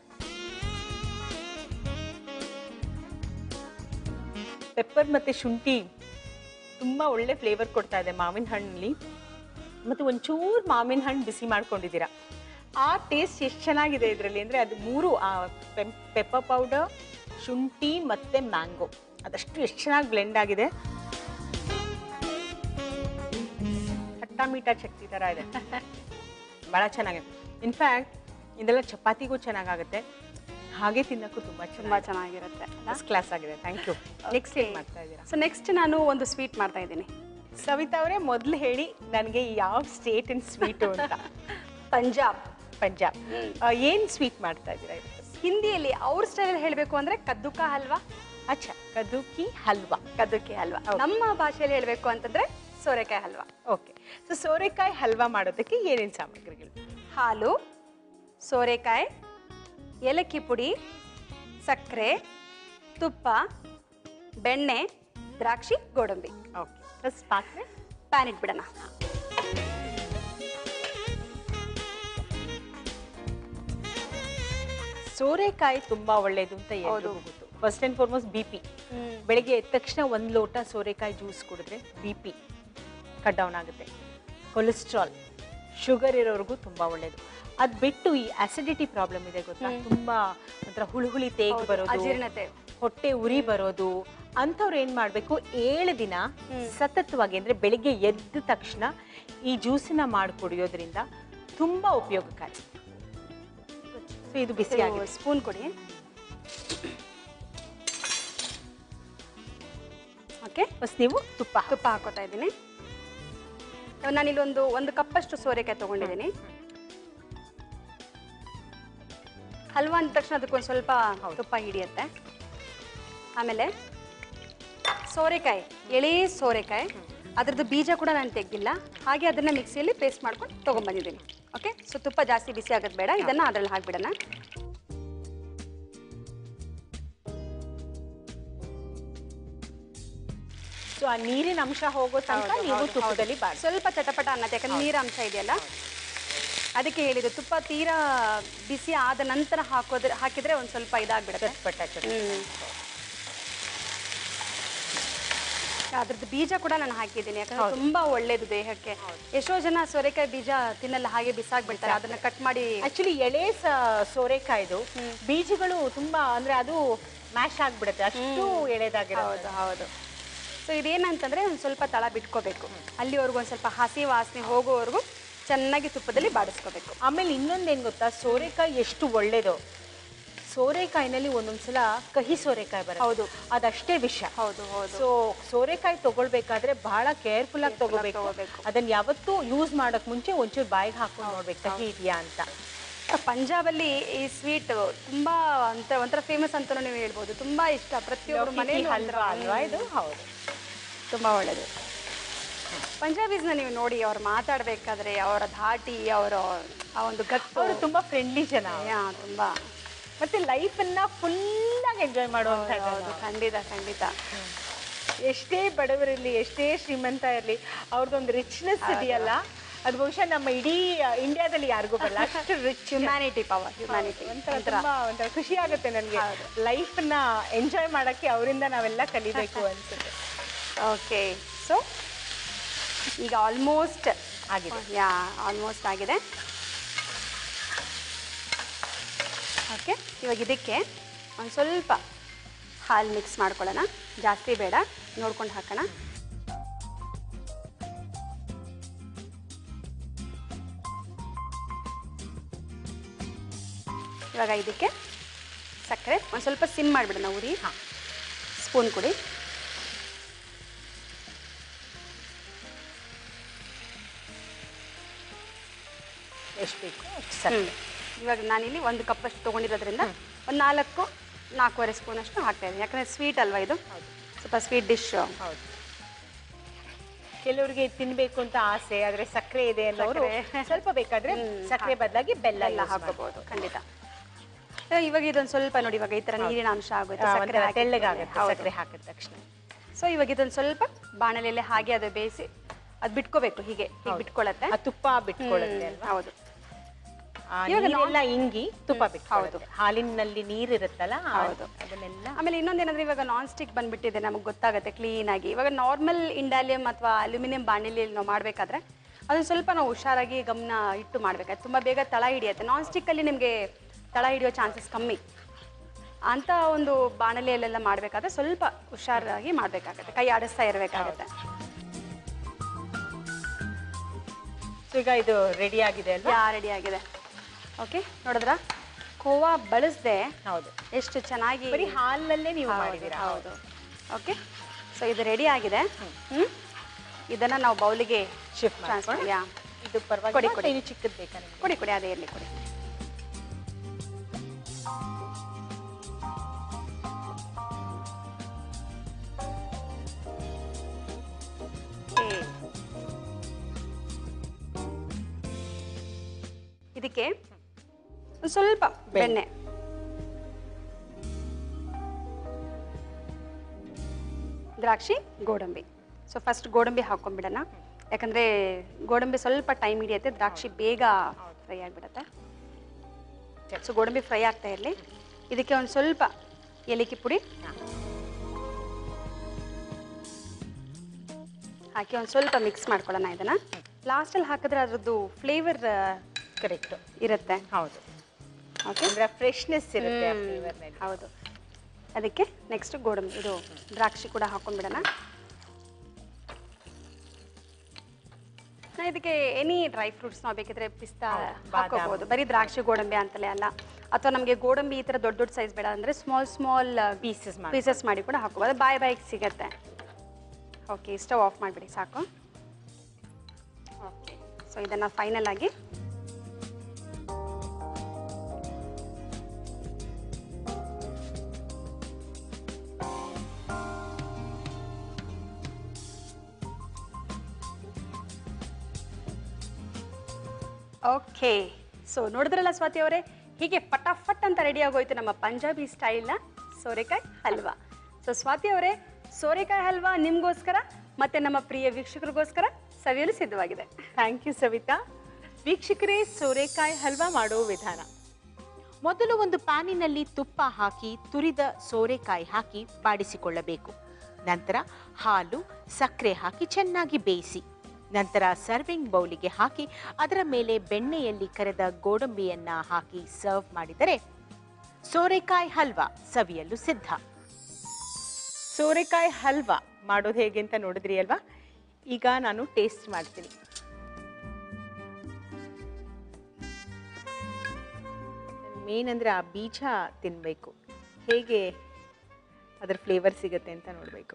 Speaker 2: ಪೆಪ್ಪರ್ ಮತ್ತು ಶುಂಠಿ ತುಂಬ ಒಳ್ಳೆ ಫ್ಲೇವರ್ ಕೊಡ್ತಾ ಇದೆ ಮಾವಿನ ಹಣ್ಣಲ್ಲಿ ಮತ್ತು ಒಂಚೂರು ಮಾವಿನ ಹಣ್ಣು ಬಿಸಿ ಮಾಡ್ಕೊಂಡಿದ್ದೀರಾ ಆ ಟೇಸ್ಟ್ ಎಷ್ಟು ಚೆನ್ನಾಗಿದೆ ಇದರಲ್ಲಿ ಅಂದರೆ ಅದು ಮೂರು ಆ ಪೆಪ್ಪರ್ ಪೌಡರ್ ಶುಂಠಿ ಮತ್ತು ಮ್ಯಾಂಗೋ ಅದಷ್ಟು ಎಷ್ಟು ಚೆನ್ನಾಗಿ ಬ್ಲೆಂಡ್ ಆಗಿದೆ ಖಟ್ಟ ಮೀಠ ಚಟ್ನಿ ಥರ ಇದೆ ಭಾಳ ಚೆನ್ನಾಗಿದೆ ಇನ್ಫ್ಯಾಕ್ಟ್ ಇದೆಲ್ಲ ಚಪಾತಿಗೂ ಚೆನ್ನಾಗಾಗುತ್ತೆ ಹಾಗೆ ತಿನ್ನಕ್ಕೂ ತುಂಬ
Speaker 3: ತುಂಬಾ
Speaker 2: ಚೆನ್ನಾಗಿ
Speaker 3: ಚೆನ್ನಾಗಿರುತ್ತೆ
Speaker 2: ಫಸ್ಟ್ ಕ್ಲಾಸ್ ಆಗಿದೆ ಥ್ಯಾಂಕ್ ಯು ನೆಕ್ಸ್ಟ್ ಏನು ಮಾಡ್ತಾ ಇದ್ದೀರಾ
Speaker 3: ಸೊ ನೆಕ್ಸ್ಟ್ ನಾನು ಒಂದು ಸ್ವೀಟ್ ಮಾಡ್ತಾ ಇದ್ದೀನಿ
Speaker 2: ಸವಿತಾ ಅವರೇ ಮೊದಲು ಹೇಳಿ ನನಗೆ ಯಾವ ಸ್ಟೇಟ್ ಇನ್ ಸ್ವೀಟು ಅಂತ
Speaker 3: ಪಂಜಾಬ್
Speaker 2: ಪಂಜಾಬ್ ಏನು ಸ್ವೀಟ್ ಮಾಡ್ತಾ ಇದ್ದೀರಾ ಇವತ್ತು
Speaker 3: ಹಿಂದಿಯಲ್ಲಿ ಅವ್ರ ಸ್ಟೈಲಲ್ಲಿ ಹೇಳಬೇಕು ಅಂದ್ರೆ ಕದ್ದುಕ ಹಲ್ವಾ
Speaker 2: ಅಚ್ಚಾ ಕದುಕಿ ಹಲ್ವಾ
Speaker 3: ಕದ್ದುಕಿ ಹಲ್ವಾ ನಮ್ಮ ಭಾಷೆಯಲ್ಲಿ ಹೇಳಬೇಕು ಅಂತಂದ್ರೆ ಸೋರೆಕಾಯಿ ಹಲ್ವಾ
Speaker 2: ಓಕೆ ಸೊ ಸೋರೆಕಾಯಿ ಹಲ್ವಾ ಮಾಡೋದಕ್ಕೆ ಏನೇನು ಸಾಮಗ್ರಿಗಳು
Speaker 3: ಹಾಲು ಸೋರೆಕಾಯಿ ಏಲಕ್ಕಿ ಪುಡಿ ಸಕ್ಕರೆ ತುಪ್ಪ ಬೆಣ್ಣೆ ದ್ರಾಕ್ಷಿ ಗೋಡಂಬಿ
Speaker 2: ಓಕೆ ಫಸ್ಟ್ ಪಾತ್ರೆ
Speaker 3: ಪ್ಯಾನ್ ಇಟ್ಬಿಡೋಣ
Speaker 2: ಸೋರೆಕಾಯಿ ತುಂಬಾ ಒಳ್ಳೇದು ಅಂತ
Speaker 3: ಹೌದು.
Speaker 2: ಎಲ್ರಿಗೂ ಗೊತ್ತು first and foremost B P ಬೆಳಗ್ಗೆ ಎದ್ದ ತಕ್ಷಣ ಒಂದು ಲೋಟ ಸೋರೆಕಾಯಿ ಜ್ಯೂಸ್ ಕುಡಿದ್ರೆ ಬಿ ಪಿ ಕಟ್ ಡೌನ್ ಆಗುತ್ತೆ ಕೊಲೆಸ್ಟ್ರಾಲ್ ಶುಗರ್ ಇರೋರ್ಗೂ ತುಂಬ ಒಳ್ಳೇದು ಅದು ಬಿಟ್ಟು ಈ ಅಸಿಡಿಟಿ ಪ್ರಾಬ್ಲಮ್ ಇದೆ ಗೊತ್ತಾ ತುಂಬಾ ಒಂಥರ ಹುಳಿ ಹುಳಿ ತೇಗ್
Speaker 3: ಹೌದು,
Speaker 2: ಬರೋದು
Speaker 3: ಅಜೀರ್ಣತೆ.
Speaker 2: ಹೊಟ್ಟೆ ಉರಿ ಬರೋದು ಅಂಥವ್ರು ಏನು ಮಾಡಬೇಕು ಏಳು ದಿನ ಸತತವಾಗಿ ಅಂದರೆ ಬೆಳಿಗ್ಗೆ ಎದ್ದ ತಕ್ಷಣ ಈ ಜ್ಯೂಸನ್ನ ಮಾಡಿ ಕುಡಿಯೋದ್ರಿಂದ ತುಂಬ ಉಪಯೋಗಕಾರಿ ಸೊ ಇದು ಬಿಸಿ ಆಗಿದೆ
Speaker 3: ಸ್ಪೂನ್ ಕೊಡಿ ಓಕೆ
Speaker 2: ಫಸ್ಟ್ ನೀವು ತುಪ್ಪ
Speaker 3: ತುಪ್ಪ ಹಾಕೋತಾ ಇದ್ದೀನಿ ನಾನಿಲ್ಲಿ ಒಂದು ಒಂದು ಕಪ್ಪಷ್ಟು ಸೋರೆಕಾಯಿ ತಗೊಂಡಿದ್ದೀನಿ ಹಲ್ವಾ ಅಂದ ತಕ್ಷಣ ಅದಕ್ಕೊಂದು ಸ್ವಲ್ಪ ತುಪ್ಪ ಹಿಡಿಯುತ್ತೆ ಆಮೇಲೆ ಸೋರೆಕಾಯಿ ಎಳೆ ಸೋರೆಕಾಯಿ ಅದ್ರದ್ದು ಬೀಜ ಕೂಡ ನಾನು ತೆಗ್ದಿಲ್ಲ ಹಾಗೆ ಅದನ್ನ ಮಿಕ್ಸಿಯಲ್ಲಿ ಪೇಸ್ಟ್ ಮಾಡ್ಕೊಂಡು ತೊಗೊಂಬಂದಿದ್ದೀನಿ ಓಕೆ ಸೊ ತುಪ್ಪ ಜಾಸ್ತಿ ಬಿಸಿ ಆಗೋದು ಬೇಡ ಇದನ್ನ ಅದ್ರಲ್ಲಿ ಹಾಕ್ಬಿಡೋಣ
Speaker 2: ಸೊ ಆ ನೀರಿನ ಅಂಶ ಹೋಗೋ ತನಕ
Speaker 3: ಹೌದು,
Speaker 2: ನೀವು
Speaker 3: ಹೌದು,
Speaker 2: ತುಪ್ಪದಲ್ಲಿ
Speaker 3: ಹೌದು.
Speaker 2: ಬಾಡಿ
Speaker 3: ಸ್ವಲ್ಪ ಚಟಪಟ ಅನ್ನತ್ತೆ ಯಾಕಂದ್ರೆ ನೀರ ಅಂಶ ಇದೆಯಲ್ಲ ಅದಕ್ಕೆ ಹೇಳಿದ್ದು ತುಪ್ಪ ತೀರಾ ಬಿಸಿ ಆದ ನಂತರ ಹಾಕೋದ್ರೆ ಹಾಕಿದ್ರೆ ಒಂದು ಸ್ವಲ್ಪ ಇದಾಗ್ಬಿಡುತ್ತೆ
Speaker 2: ಚಟ್ಪಟ ಚಟ್
Speaker 3: ಹ್ಮ್. ಅದ್ರದ್ದು ಬೀಜ ಕೂಡ ನಾನು ಹಾಕಿದ್ದೀನಿ ಯಾಕಂದ್ರೆ ತುಂಬಾ ಒಳ್ಳೇದು ದೇಹಕ್ಕೆ ಎಷ್ಟೋ ಜನ ಸೋರೆಕಾಯಿ ಬೀಜ ತಿನ್ನಲ್ಲ ಹಾಗೆ ಬಿಸಾಕ್ಬಿಡ್ತಾರೆ ಅದನ್ನ ಕಟ್ ಮಾಡಿ
Speaker 2: ಆಕ್ಚುಲಿ ಎಳೆ ಸ- ಸೋರೆಕಾಯ್ದು ಬೀಜಗಳು ತುಂಬಾ ಅಂದ್ರೆ ಅದು ಮ್ಯಾಶ್ ಆಗ್ಬಿಡುತ್ತೆ ಅಷ್ಟು ಎಳೆದಾಗಿರೋದು
Speaker 3: ಹೌದು ಹೌದು ಸೊ ಇದೇನಂತಂದ್ರೆ ಒಂದು ಸ್ವಲ್ಪ ತಳ ಬಿಟ್ಕೋಬೇಕು ಅಲ್ಲಿವರೆಗೂ ಒಂದು ಸ್ವಲ್ಪ ಹಸಿ ವಾಸನೆ ಹೋಗೋವರೆಗೂ ಚೆನ್ನಾಗಿ ತುಪ್ಪದಲ್ಲಿ ಬಾಡಿಸ್ಕೋಬೇಕು
Speaker 2: ಆಮೇಲೆ ಇನ್ನೊಂದೇನ್ ಗೊತ್ತಾ ಸೋರೆಕಾಯಿ ಎಷ್ಟು ಒಳ್ಳೇದು ಸೋರೆಕಾಯಿನಲ್ಲಿ ಒಂದೊಂದ್ಸಲ ಕಹಿ ಸೋರೆಕಾಯಿ ಬರುತ್ತೆ
Speaker 3: ಹೌದು.
Speaker 2: ಅದಷ್ಟೇ ವಿಷ
Speaker 3: ಹೌದು ಹೌದು
Speaker 2: ಸೊ ಸೋರೆಕಾಯಿ ತಗೊಳ್ಬೇಕಾದ್ರೆ ಬಹಳ ಕೇರ್ಫುಲ್ ಆಗಿ ತಗೋಬೇಕು
Speaker 3: ತಗೋಬೇಕು.
Speaker 2: ಅದನ್ನ ಯಾವತ್ತೂ ಯೂಸ್ ಮಾಡಕ್ ಮುಂಚೆ ಒಂಚೂರು ಬಾಯಿಗೆ ಹಾಕೊಂಡು ನೋಡ್ಬೇಕು ಕಹಿ ಇದೆಯಾ ಅಂತ
Speaker 3: ಪಂಜಾಬಲ್ಲಿ ಈ ಸ್ವೀಟ್ ತುಂಬಾ ಅಂತ ಒಂಥರ ಫೇಮಸ್ ಅಂತಾನು ನೀವು ಹೇಳ್ಬೋದು ತುಂಬಾ ಇಷ್ಟ ಪ್ರತಿಯೊಬ್ಬರು
Speaker 2: ಲೌಕಿಕಿ
Speaker 3: ಮನೆಯಲ್ಲೂ
Speaker 2: ಹಲ್ವಾ ಅಲ್ವಾ ಇದು ಹೌದು
Speaker 3: ತುಂಬಾ ಒಳ್ಳೇದು ಪಂಜಾಬೀಸ್ನ ನೀವು ನೋಡಿ ಅವ್ರು ಮಾತಾಡ್ಬೇಕಾದ್ರೆ ಅವರ ಧಾಟಿ ಅವರ ಆ ಒಂದು ಗತ್ತು
Speaker 2: ಅವರು ತುಂಬಾ ಫ್ರೆಂಡ್ಲಿ ಜನ
Speaker 3: ಯಾ, ತುಂಬಾ
Speaker 2: ಮತ್ತೆ ಲೈಫ್ ಅನ್ನ ಫುಲ್ ಆಗಿ ಎಂಜಾಯ್ ಮಾಡುವಂತ
Speaker 3: ಹೌದು ಖಂಡಿತ ಖಂಡಿತ
Speaker 2: ಎಷ್ಟೇ ಬಡವರಿರ್ಲಿ ಎಷ್ಟೇ ಶ್ರೀಮಂತ ಇರಲಿ ಅವ್ರದ್ದೊಂದು ರಿಚ್ನೆಸ್ ಇದೆಯಲ್ಲ ಅದು ಬಹುಶಃ ನಮ್ಮ ಇಡೀ ಇಂಡಿಯಾದಲ್ಲಿ ಯಾರಿಗೂ ಬರಲ್ಲ ಅಷ್ಟು ರಿಚ್
Speaker 3: ಹ್ಯುಮ್ಯಾನಿಟಿ ಪವರ್ ಹ್ಯುಮ್ಯಾನಿಟಿ
Speaker 2: ಒಂಥರ ತುಂಬಾ ಒಂಥರ ಖುಷಿ ಆಗುತ್ತೆ ನನಗೆ ಲೈಫ್ನ ಎಂಜಾಯ್ ಮಾಡಕ್ಕೆ ಅವರಿಂದ ನಾವೆಲ್ಲ ಕಲಿಬೇಕು ಅನ್ಸುತ್ತೆ
Speaker 3: ಓಕೆ ಸೊ ಈಗ ಆಲ್ಮೋಸ್ಟ್
Speaker 2: ಆಗಿದೆ.
Speaker 3: ಯಾ ಆಲ್ಮೋಸ್ಟ್ ಆಗಿದೆ ಓಕೆ ಇವಾಗ ಇದಕ್ಕೆ ಒಂದು ಸ್ವಲ್ಪ ಹಾಲು ಮಿಕ್ಸ್ ಮಾಡ್ಕೊಳ್ಳೋಣ ಜಾಸ್ತಿ ಬೇಡ ನೋಡ್ಕೊಂಡು ಹಾಕೋಣ ಇವಾಗ ಇದಕ್ಕೆ ಸಕ್ಕರೆ ಒಂದು ಸ್ವಲ್ಪ ಸಿಮ್ ಮಾಡಿಬಿಡೋಣ ಉರಿ
Speaker 2: ಹಾಂ
Speaker 3: ಸ್ಪೂನ್ ಕೊಡಿ
Speaker 2: ಎಷ್ಟು ಬೇಕು ಅಷ್ಟು ಸರಿ
Speaker 3: ಇವಾಗ ನಾನಿಲ್ಲಿ ಒಂದು ಕಪ್ಪಷ್ಟು ತೊಗೊಂಡಿರೋದ್ರಿಂದ ಒಂದು ನಾಲ್ಕು ನಾಲ್ಕೂವರೆ ಸ್ಪೂನ್ ಅಷ್ಟು ಹಾಕ್ತಾ ಇದ್ದೀನಿ ಯಾಕಂದರೆ ಸ್ವೀಟ್ ಅಲ್ವಾ ಇದು ಸ್ವಲ್ಪ ಸ್ವೀಟ್ ಡಿಶ್
Speaker 2: ಹೌದು ಕೆಲವರಿಗೆ ತಿನ್ಬೇಕು ಅಂತ ಆಸೆ ಆದ್ರೆ ಸಕ್ಕರೆ ಇದೆ ಅನ್ನೋರು
Speaker 3: ಸಕ್ಕರೆ.
Speaker 2: ಸ್ವಲ್ಪ ಬೇಕಾದ್ರೆ ಸಕ್ಕರೆ ಬದಲಾಗಿ ಬೆಲ್ಲ
Speaker 3: ಎಲ್ಲ
Speaker 2: use
Speaker 3: ಹಾಕೋಬಹುದು ಖಂಡಿತ ಆ, ಇವಾಗ ಇದೊಂದು ಸ್ವಲ್ಪ ನೋಡಿ ಇವಾಗ ಈ ತರ ನೀರಿನ ಅಂಶ ಆಗುತ್ತೆ
Speaker 2: ಆ,
Speaker 3: ಸಕ್ಕರೆ
Speaker 2: ಒಂಥರ ತೆಳ್ಳಗಾಗುತ್ತೆ
Speaker 3: ಹೌದು.
Speaker 2: ಸಕ್ಕರೆ ಹಾಕಿದ ತಕ್ಷಣ
Speaker 3: ಸೊ ಇವಾಗ ಇದೊಂದು ಸ್ವಲ್ಪ ಬಾಣಲೆಲೆ ಹಾಗೆ ಅದು ಬೇಯಿಸಿ ಅದು ಬಿಟ್ಕೋಬೇಕು ಹೀಗೆ ಹೀಗೆ ಬಿಟ್ಕೊಳ್ಳತ್ತೆ
Speaker 2: ಆ ತುಪ್ಪ ಬಿಟ್ಕೊಳ್ಳುತ್ತೆ
Speaker 3: ಹ್ಮ್,
Speaker 2: ಅಲ್ವಾ
Speaker 3: ಹೌದು
Speaker 2: ಆ
Speaker 3: ಇವಾಗ
Speaker 2: ನೀರೆಲ್ಲ ಇಂಗಿ ತುಪ್ಪ
Speaker 3: ಹೌದು.
Speaker 2: ಬಿಟ್ಕೊಳ್ಳುತ್ತೆ ಹಾಲಿನಲ್ಲಿ ನೀರಿರುತ್ತಲ್ಲ ಆ-
Speaker 3: ಹೌದು.
Speaker 2: ಅದನ್ನೆಲ್ಲ
Speaker 3: ಆಮೇಲೆ ಇನ್ನೊಂದೇನಂದ್ರೆ ಇವಾಗ ನಾನ್ ಸ್ಟಿಕ್ ಬಂದ್ಬಿಟ್ಟಿದೆ ನಮಗೆ ಗೊತ್ತಾಗುತ್ತೆ ಕ್ಲೀನ್ ಆಗಿ ಇವಾಗ ನಾರ್ಮಲ್ ಇಂಡಾಲಿಯಂ ಅಥವಾ ಅಲ್ಯೂಮಿನಿಯಂ ಬಾಣಲಿಯಲ್ಲಿ ನಾವು ಮಾಡಬೇಕಾದ್ರೆ ಅದನ್ನ ಸ್ವಲ್ಪ ನಾವು ಹುಷಾರಾಗಿ ಗಮನ ಇಟ್ಟು ಮಾಡಬೇಕಾದ್ರೆ ತುಂಬ ಬೇಗ ತಳ ಹಿಡಿಯುತ್ತೆ ನಾನ್ ಸ್ಟಿಕ್ಕಲ್ಲಿ ನಿಮಗೆ ತಳ ಹಿಡಿಯೋ ಚಾನ್ಸಸ್ ಕಮ್ಮಿ ಅಂತ ಒಂದು ಬಾಣಲೆಯಲ್ಲೆಲ್ಲ ಮಾಡಬೇಕಾದ್ರೆ ಸ್ವಲ್ಪ ಹುಷಾರಾಗಿ ಮಾಡಬೇಕಾಗತ್ತೆ ಕೈ ಆಡಿಸ್ತಾ ಇರಬೇಕಾಗತ್ತೆ
Speaker 2: ಸೊ ಈಗ ಇದು ರೆಡಿ ಆಗಿದೆ ಅಲ್ವಾ
Speaker 3: ಯಾ ರೆಡಿ ಆಗಿದೆ ಓಕೆ ನೋಡಿದ್ರ ಕೋವಾ ಬಳಸದೆ
Speaker 2: ಹೌದು
Speaker 3: ಎಷ್ಟು ಚೆನ್ನಾಗಿ
Speaker 2: ಬರೀ ಹಾಲಲ್ಲೇ ನೀವು
Speaker 3: ಹೌದು,
Speaker 2: ಮಾಡಿದ್ದೀರಾ
Speaker 3: ಹೌದು ಓಕೆ ಸೊ ಇದು ರೆಡಿ ಆಗಿದೆ ಹ್ಮ್ ಇದನ್ನ ನಾವು ಬೌಲಿಗೆ
Speaker 2: ಶಿಫ್ಟ್
Speaker 3: ಟ್ರಾನ್ಸ್ಫರ್ ಯಾ
Speaker 2: ಇದು ಪರವಾಗಿ
Speaker 3: ಕೊಡಿ, ಕೊಡಿ.
Speaker 2: ಇನ್ನು ಚಿಕ್ಕದ್ ಬೇಕಾ ನಿಮ್ಗೆ
Speaker 3: ಕೊಡಿ ಕೊಡಿ ಅದೇ ಇರಲಿ ಕೊಡಿ Okay. ಇದಕ್ಕೆ ಒಂದ್ ಸ್ವಲ್ಪ ಬೆಣ್ಣೆ ದ್ರಾಕ್ಷಿ ಗೋಡಂಬಿ ಸೊ ಫಸ್ಟ್ ಗೋಡಂಬಿ ಹಾಕೊಂಡ್ಬಿಡೋಣ ಯಾಕಂದ್ರೆ ಗೋಡಂಬಿ ಸ್ವಲ್ಪ ಟೈಮ್ ಹಿಡಿಯುತ್ತೆ ದ್ರಾಕ್ಷಿ ಬೇಗ ಫ್ರೈ ಆಗಿಬಿಡತ್ತೆ ಸೊ ಗೋಡಂಬಿ ಫ್ರೈ ಆಗ್ತಾ ಇರಲಿ ಇದಕ್ಕೆ ಒಂದು ಸ್ವಲ್ಪ ಏಲಕ್ಕಿ ಪುಡಿ ಹಾಕಿ ಒಂದು ಸ್ವಲ್ಪ ಮಿಕ್ಸ್ ಮಾಡ್ಕೊಳ್ಳೋಣ ಇದನ್ನ ಲಾಸ್ಟಲ್ಲಿ ಹಾಕಿದ್ರೆ ಅದ್ರದ್ದು ಫ್ಲೇವರ್
Speaker 2: ಕರೆಕ್ಟ್
Speaker 3: ಇರುತ್ತೆ
Speaker 2: ಹೌದು
Speaker 3: ಓಕೆ
Speaker 2: ಅಂದ್ರೆ ಫ್ರೆಶ್ನೆಸ್ ಇರುತ್ತೆ ಆ flavor ನಲ್ಲಿ.
Speaker 3: ಹೌದು ಅದಕ್ಕೆ ನೆಕ್ಸ್ಟ್ ಗೋಡಂಬಿ ಇದು ದ್ರಾಕ್ಷಿ ಕೂಡ ಹಾಕೊಂಡ್ಬಿಡೋಣ ನಾ ಇದಕ್ಕೆ ಎನಿ ಡ್ರೈ ಫ್ರೂಟ್ಸ್ ನಾವು ಬೇಕಿದ್ರೆ ಪಿಸ್ತಾ ಹಾಕೋಬಹುದು ಬರೀ ದ್ರಾಕ್ಷಿ ಗೋಡಂಬಿ ಅಂತಲೇ ಅಲ್ಲ ಅಥವಾ ನಮಗೆ ಗೋಡಂಬಿ ಈ ಥರ ದೊಡ್ಡ ದೊಡ್ಡ ಸೈಜ್ ಬೇಡ ಅಂದರೆ ಸ್ಮಾಲ್ ಸ್ಮಾಲ್
Speaker 2: Pieces ಮಾಡಿ.
Speaker 3: ಪೀಸಸ್ ಮಾಡಿ ಕೂಡ ಹಾಕೋಬೋದು ಬಾಯ್ ಬಾಯ್ಗೆ ಸಿಗತ್ತೆ ಓಕೆ ಸ್ಟವ್ ಆಫ್ ಮಾಡಿಬಿಡಿ ಸಾಕು ಓಕೆ ಸೊ ಇದನ್ನು ಫೈನಲ್ ಆಗಿ ಓಕೆ ಸೊ ನೋಡಿದ್ರಲ್ಲ ಸ್ವಾತಿ ಅವರೇ ಹೀಗೆ ಫಟಾಫಟ್ ಅಂತ ರೆಡಿ ಆಗೋಯ್ತು ನಮ್ಮ ಪಂಜಾಬಿ ಸ್ಟೈಲ್ನ ಸೋರೆಕಾಯಿ ಹಲ್ವಾ ಸೊ ಸ್ವಾತಿ ಅವರೇ ಸೋರೆಕಾಯಿ ಹಲ್ವಾ ನಿಮಗೋಸ್ಕರ ಮತ್ತೆ ನಮ್ಮ ಪ್ರಿಯ ವೀಕ್ಷಕರಿಗೋಸ್ಕರ ಸವಿಯಲು ಸಿದ್ಧವಾಗಿದೆ
Speaker 2: ಥ್ಯಾಂಕ್ ಯು ಸವಿತಾ ವೀಕ್ಷಕರೇ ಸೋರೆಕಾಯಿ ಹಲ್ವಾ ಮಾಡೋ ವಿಧಾನ ಮೊದಲು ಒಂದು ಪ್ಯಾನಿನಲ್ಲಿ ತುಪ್ಪ ಹಾಕಿ ತುರಿದ ಸೋರೆಕಾಯಿ ಹಾಕಿ ಬಾಡಿಸಿಕೊಳ್ಳಬೇಕು ನಂತರ ಹಾಲು ಸಕ್ಕರೆ ಹಾಕಿ ಚೆನ್ನಾಗಿ ಬೇಯಿಸಿ ನಂತರ ಸರ್ವಿಂಗ್ ಬೌಲಿಗೆ ಹಾಕಿ ಅದರ ಮೇಲೆ ಬೆಣ್ಣೆಯಲ್ಲಿ ಕರೆದ ಗೋಡಂಬಿಯನ್ನ ಹಾಕಿ ಸರ್ವ್ ಮಾಡಿದರೆ ಸೋರೆಕಾಯಿ ಹಲ್ವಾ ಸವಿಯಲು ಸಿದ್ಧ ಸೋರೆಕಾಯಿ ಹಲ್ವಾ ಮಾಡೋದು ಹೇಗೆ ಅಂತ ನೋಡಿದ್ರಿ ಅಲ್ವಾ ಈಗ ನಾನು ಟೇಸ್ಟ್ ಮಾಡ್ತೀನಿ ಮೇನ್ ಅಂದರೆ ಆ ಬೀಜ ತಿನ್ನಬೇಕು ಹೇಗೆ ಅದರ ಫ್ಲೇವರ್ ಸಿಗುತ್ತೆ ಅಂತ ನೋಡಬೇಕು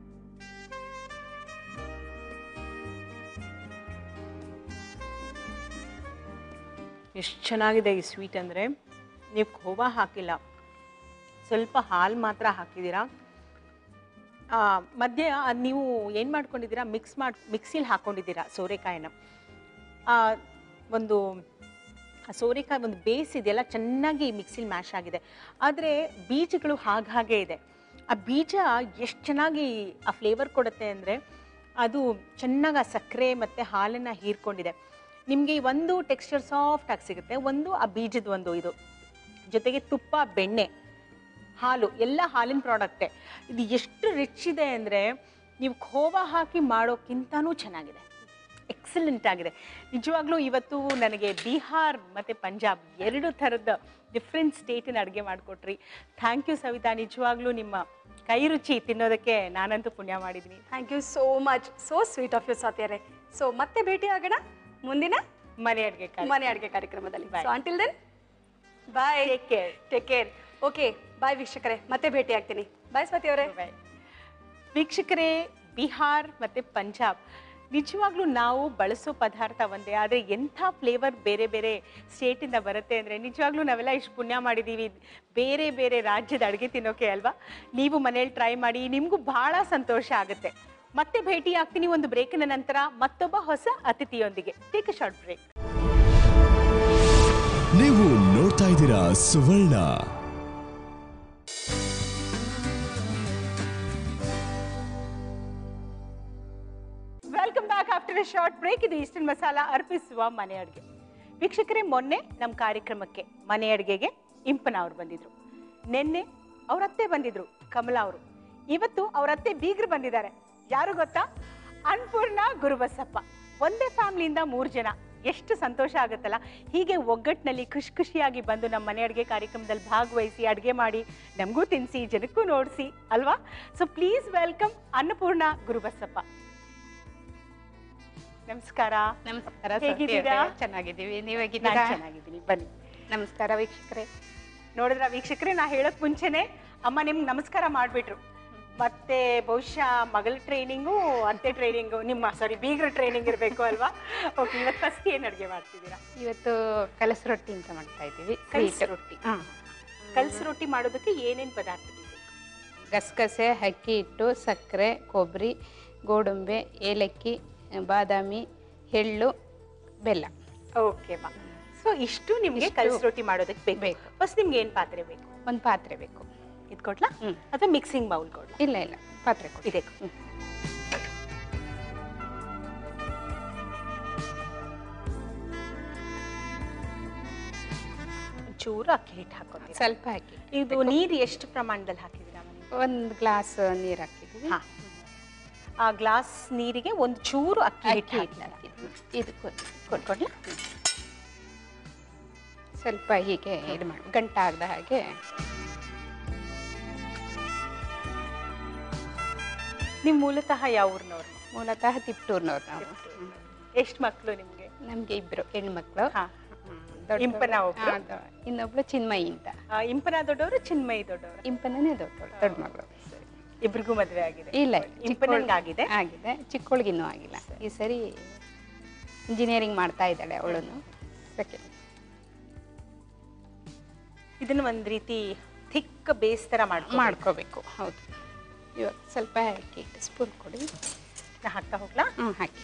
Speaker 2: ಎಷ್ಟು ಚೆನ್ನಾಗಿದೆ ಈ ಸ್ವೀಟ್ ಅಂದರೆ ನೀವು ಖೋವಾ ಹಾಕಿಲ್ಲ ಸ್ವಲ್ಪ ಹಾಲು ಮಾತ್ರ ಹಾಕಿದ್ದೀರಾ ಆ, ಮಧ್ಯೆ ಅದ್ ನೀವು ಏನು ಮಾಡ್ಕೊಂಡಿದ್ದೀರಾ ಮಿಕ್ಸ್ ಮಾಡಿ ಮಿಕ್ಸಿಲಿ ಹಾಕ್ಕೊಂಡಿದ್ದೀರಾ ಸೋರೆಕಾಯಿನ ಆ, ಒಂದು ಆ ಸೋರೆಕಾಯಿ ಒಂದು ಬೇಸ್ ಇದೆಯಲ್ಲ ಚೆನ್ನಾಗಿ ಮಿಕ್ಸಿಲಿ ಮ್ಯಾಶ್ ಆಗಿದೆ ಆದರೆ ಬೀಜಗಳು ಹಾಗೆ ಇದೆ ಆ ಬೀಜ ಎಷ್ಟು ಚೆನ್ನಾಗಿ ಆ ಫ್ಲೇವರ್ ಕೊಡುತ್ತೆ ಅಂದರೆ ಅದು ಚೆನ್ನಾಗಿ ಆ ಸಕ್ಕರೆ ಮತ್ತು ಹಾಲನ್ನು ಹೀರ್ಕೊಂಡಿದೆ ನಿಮಗೆ ಒಂದು ಟೆಕ್ಸ್ಚರ್ ಸಾಫ್ಟ್ ಆಗಿ ಸಿಗುತ್ತೆ ಒಂದು ಆ ಬೀಜದ ಒಂದು ಇದು ಜೊತೆಗೆ ತುಪ್ಪ ಬೆಣ್ಣೆ ಹಾಲು ಎಲ್ಲ ಹಾಲಿನ ಪ್ರಾಡಕ್ಟೇ ಇದು ಎಷ್ಟು ರಿಚ್ ಇದೆ ಅಂದರೆ ನೀವು ಖೋವಾ ಹಾಕಿ ಮಾಡೋಕ್ಕಿಂತನೂ ಚೆನ್ನಾಗಿದೆ ಎಕ್ಸಲೆಂಟ್ ಆಗಿದೆ ನಿಜವಾಗ್ಲೂ ಇವತ್ತು ನನಗೆ ಬಿಹಾರ್ ಮತ್ತು ಪಂಜಾಬ್ ಎರಡು ಥರದ ಡಿಫ್ರೆಂಟ್ ಸ್ಟೇಟಿನ ಅಡುಗೆ ಮಾಡಿಕೊಟ್ರಿ ಥ್ಯಾಂಕ್ ಯು ಸವಿತಾ ನಿಜವಾಗ್ಲೂ ನಿಮ್ಮ ಕೈ ರುಚಿ ತಿನ್ನೋದಕ್ಕೆ ನಾನಂತೂ ಪುಣ್ಯ ಮಾಡಿದ್ದೀನಿ
Speaker 3: thank you so much so sweet of you ಸ್ವಾತಿಯರೇ ಸೊ ಮತ್ತೆ ಭೇಟಿ ಆಗೋಣ ಮುಂದಿನ
Speaker 2: ಮನೆ ಅಡುಗೆ
Speaker 3: ಮನೆ ಅಡುಗೆ ಕಾರ್ಯಕ್ರಮದಲ್ಲಿ
Speaker 2: Bye.
Speaker 3: So until then bye
Speaker 2: take care
Speaker 3: take care okay bye ವೀಕ್ಷಕರೇ ಮತ್ತೆ ಭೇಟಿ ಆಗ್ತೀನಿ ಬಾಯ್ ಸ್ವಾತಿ ಅವರೇ
Speaker 2: ಬಾಯ್ ವೀಕ್ಷಕರೇ ಬಿಹಾರ್ ಮತ್ತು ಪಂಜಾಬ್ ನಿಜವಾಗ್ಲೂ ನಾವು ಬಳಸೋ ಪದಾರ್ಥ ಒಂದೇ ಆದರೆ ಎಂಥ ಫ್ಲೇವರ್ ಬೇರೆ ಬೇರೆ ಸ್ಟೇಟಿಂದ ಬರುತ್ತೆ ಅಂದರೆ ನಿಜವಾಗ್ಲೂ ನಾವೆಲ್ಲ ಇಷ್ಟು ಪುಣ್ಯ ಮಾಡಿದ್ದೀವಿ ಬೇರೆ ಬೇರೆ ರಾಜ್ಯದ ಅಡುಗೆ ತಿನ್ನೋಕೆ ಅಲ್ವಾ ನೀವು ಮನೇಲಿ ಟ್ರೈ ಮಾಡಿ ನಿಮಗೂ ಭಾಳ ಸಂತೋಷ ಆಗುತ್ತೆ ಮತ್ತೆ ಭೇಟಿ ಆಗ್ತೀನಿ ಒಂದು ಬ್ರೇಕಿನ ನಂತರ ಮತ್ತೊಬ್ಬ ಹೊಸ ಅತಿಥಿಯೊಂದಿಗೆ ಟೇಕ್ ಅ ಶಾರ್ಟ್ ಬ್ರೇಕ್
Speaker 1: ನೀವು ನೋಡ್ತಾ ಇದ್ದೀರಾ Suvarna
Speaker 2: welcome back after a short break ಇದು ಈಸ್ಟರ್ನ್ ಮಸಾಲ ಅರ್ಪಿಸುವ ಮನೆ ಅಡುಗೆ ವೀಕ್ಷಕರೇ ಮೊನ್ನೆ ನಮ್ಮ ಕಾರ್ಯಕ್ರಮಕ್ಕೆ ಮನೆ ಅಡುಗೆಗೆ ಇಂಪನ ಅವ್ರು ಬಂದಿದ್ರು ನಿನ್ನೆ ಅವ್ರ ಅತ್ತೆ ಬಂದಿದ್ರು ಕಮಲಾ ಅವರು ಇವತ್ತು ಅವ್ರ ಅತ್ತೆ ಬೀಗರು ಬಂದಿದ್ದಾರೆ ಯಾರು ಗೊತ್ತಾ ಅನ್ಪೂರ್ಣ ಗುರುಬಸಪ್ಪ ಒಂದೇ ಫ್ಯಾಮಿಲಿಯಿಂದ ಮೂರು ಜನ ಎಷ್ಟು ಸಂತೋಷ ಆಗುತ್ತಲ್ಲ ಹೀಗೆ ಒಗ್ಗಟ್ಟಿನಲ್ಲಿ ಖುಷಿ ಖುಷಿಯಾಗಿ ಬಂದು ನಮ್ಮ ಮನೆ ಅಡುಗೆ ಕಾರ್ಯಕ್ರಮದಲ್ಲಿ ಭಾಗವಹಿಸಿ ಅಡುಗೆ ಮಾಡಿ ನಮಗೂ ತಿನ್ನಿಸಿ ಜನಕ್ಕೂ ನೋಡಿಸಿ ಅಲ್ವಾ so please welcome Annapurna Gurubasappa ನಮಸ್ಕಾರ
Speaker 4: ನಮಸ್ಕಾರ
Speaker 2: ಹೇಗಿದ್ದೀರಾ?
Speaker 4: ಸೌಖ್ಯ, ಚೆನ್ನಾಗಿದ್ದೀವಿ ನೀವು
Speaker 2: ನಾನ್
Speaker 4: ಹೇಗಿದ್ದೀರಾ
Speaker 2: ಚೆನ್ನಾಗಿದ್ದೀನಿ ಬನ್ನಿ
Speaker 4: ನಮಸ್ಕಾರ ವೀಕ್ಷಕರೇ
Speaker 2: ನೋಡಿದ್ರ ವೀಕ್ಷಕರೇ ನಾ ಹೇಳಕ್ ಮುಂಚೆನೆ ಅಮ್ಮ ನಿಮ್ಗೆ ನಮಸ್ಕಾರ ಮಾಡ್ಬಿಟ್ರು ಮತ್ತೆ ಬಹುಶಃ ಮಗಳ ಟ್ರೈನಿಂಗು ಅತ್ತೆ ಟ್ರೈನಿಂಗು ನಿಮ್ಮ ಸಾರಿ ಬೀಗ್ರ ಟ್ರೈನಿಂಗ್ ಇರಬೇಕು ಅಲ್ವಾ ಓಕೆ ಇವತ್ತು ಫಸ್ಟ್ ಏನು ಅಡುಗೆ ಮಾಡ್ತಿದ್ದೀರಾ
Speaker 4: ಇವತ್ತು ಕಲಸ ರೊಟ್ಟಿ ಅಂತ ಮಾಡ್ತಾ ಇದ್ದೀವಿ
Speaker 2: ಕಲ್ಸ್
Speaker 4: Sweet.
Speaker 2: ರೊಟ್ಟಿ
Speaker 4: ಹಾ.
Speaker 2: ಕಲ್ಸ್ ರೊಟ್ಟಿ ಮಾಡೋದಕ್ಕೆ ಏನೇನು ಪದಾರ್ಥ ಬೇಕು
Speaker 4: ಗಸಗಸೆ ಅಕ್ಕಿ ಹಿಟ್ಟು ಸಕ್ಕರೆ ಕೊಬ್ಬರಿ ಗೋಡಂಬೆ ಏಲಕ್ಕಿ ಬಾದಾಮಿ ಎಳ್ಳು ಬೆಲ್ಲ
Speaker 2: ಓಕೆ ಮಾ ಸೊ ಇಷ್ಟು ನಿಮಗೆ
Speaker 4: ಇಷ್ಟು
Speaker 2: ಕಲ್ಸ್ ರೊಟ್ಟಿ ಮಾಡೋದಕ್ಕೆ ಬೇಕು
Speaker 4: ಬೇಕು.
Speaker 2: ಫಸ್ಟ್ ನಿಮ್ಗೆ ಏನು ಪಾತ್ರೆ ಬೇಕು
Speaker 4: ಒಂದು ಪಾತ್ರೆ ಬೇಕು
Speaker 2: ಇದು ಕೊಡ್ಲಾ
Speaker 4: ಹ್ಮ್.
Speaker 2: ಅಥವಾ ಮಿಕ್ಸಿಂಗ್ ಬೌಲ್ ಕೊಡ್ಲಾ
Speaker 4: ಇಲ್ಲ ಇಲ್ಲ ಪಾತ್ರೆ ಕೊಡಿ
Speaker 2: ಇದೆ
Speaker 4: ಹ್ಮ್.
Speaker 2: ಚೂರು ಅಕ್ಕಿ ಹಿಟ್ಟು ಹಾಕೋತೀರಾ
Speaker 4: ಸ್ವಲ್ಪ ಹಾಕಿ
Speaker 2: ಇದು ನೀರು ಎಷ್ಟು ಪ್ರಮಾಣದಲ್ಲಿ ಹಾಕಿದ್ದೀರಾ ಮನೆ
Speaker 4: ಒಂದು ಗ್ಲಾಸ್ ನೀರು ಹಾಕಿದ್ದೀವಿ
Speaker 2: ಹಾ. ಆ ಗ್ಲಾಸ್ ನೀರಿಗೆ ಒಂದು ಚೂರು ಅಕ್ಕಿ
Speaker 4: ಅಕ್ಕಿ
Speaker 2: ಹಿಟ್ಟು
Speaker 4: ಹಿಟ್ಟು
Speaker 2: ಹಾಕಿದ್ದೀರಾ?
Speaker 4: ಹಾಕಿದ್ವಿ ಇದು ಕೊಟ್ಕೊಡ್ಲ ಸ್ವಲ್ಪ ಹೀಗೆ ಇದು ಮಾಡಿ ಗಂಟ ಆಗದ ಹಾಗೆ
Speaker 2: ನೀವು ಮೂಲತಃ ಯಾವ ಊರಿನವ್ರು
Speaker 4: ಮೂಲತಃ ತಿಪ್ಟೂರ್ನವ್ರು ನಾವು
Speaker 2: ಎಷ್ಟು ಮಕ್ಕಳು ನಿಮಗೆ
Speaker 4: ನಮಗೆ ಇಬ್ರು ಹೆಣ್ಮಕ್ಳು
Speaker 2: ಹಾ.
Speaker 4: ದೊಡ್ಡವ್ರು-
Speaker 2: ಇಂಪನ ಒಬ್ರು?
Speaker 4: ಹಾ, ದೊ- ಇನ್ನೊಬ್ಳು ಚಿನ್ಮಯಿ ಅಂತ
Speaker 2: ಇಂಪನ ದೊಡ್ಡವರು ಚಿನ್ಮಯಿ ದೊಡ್ಡವರು
Speaker 4: ಇಂಪನೇ ದೊಡ್ಡವಳು ದೊಡ್ಡ ಮಗಳು
Speaker 2: ಇಬ್ರಿಗೂ ಮದುವೆ ಆಗಿದೆ
Speaker 4: ಇಲ್ಲ
Speaker 2: ಇಂಪನಂಗ್ ಆಗಿದೆ
Speaker 4: ಆಗಿದೆ ಚಿಕ್ಕವಳಿಗಿನ್ನೂ ಆಗಿಲ್ಲ ಈ ಸರಿ ಇಂಜಿನಿಯರಿಂಗ್ ಮಾಡ್ತಾ ಇದ್ದಾಳೆ ಅವಳು ಸೆಕೆಂಡ್
Speaker 2: ಇದನ್ನ ಒಂದ್ ರೀತಿ ಥಿಕ್ ಬೇಸ್ ತರ ಮಾಡ್ಕೊ
Speaker 4: ಮಾಡ್ಕೋಬೇಕು ಹೌದು ಇವಾಗ ಸ್ವಲ್ಪ ಹಾಕಿ ಸ್ಪೂನ್ ಕೊಡಿ
Speaker 2: ನಾ ಹಾಕ್ತಾ ಹೋಗ್ಲಾ
Speaker 4: ಹ್ಞೂ ಹಾಕಿ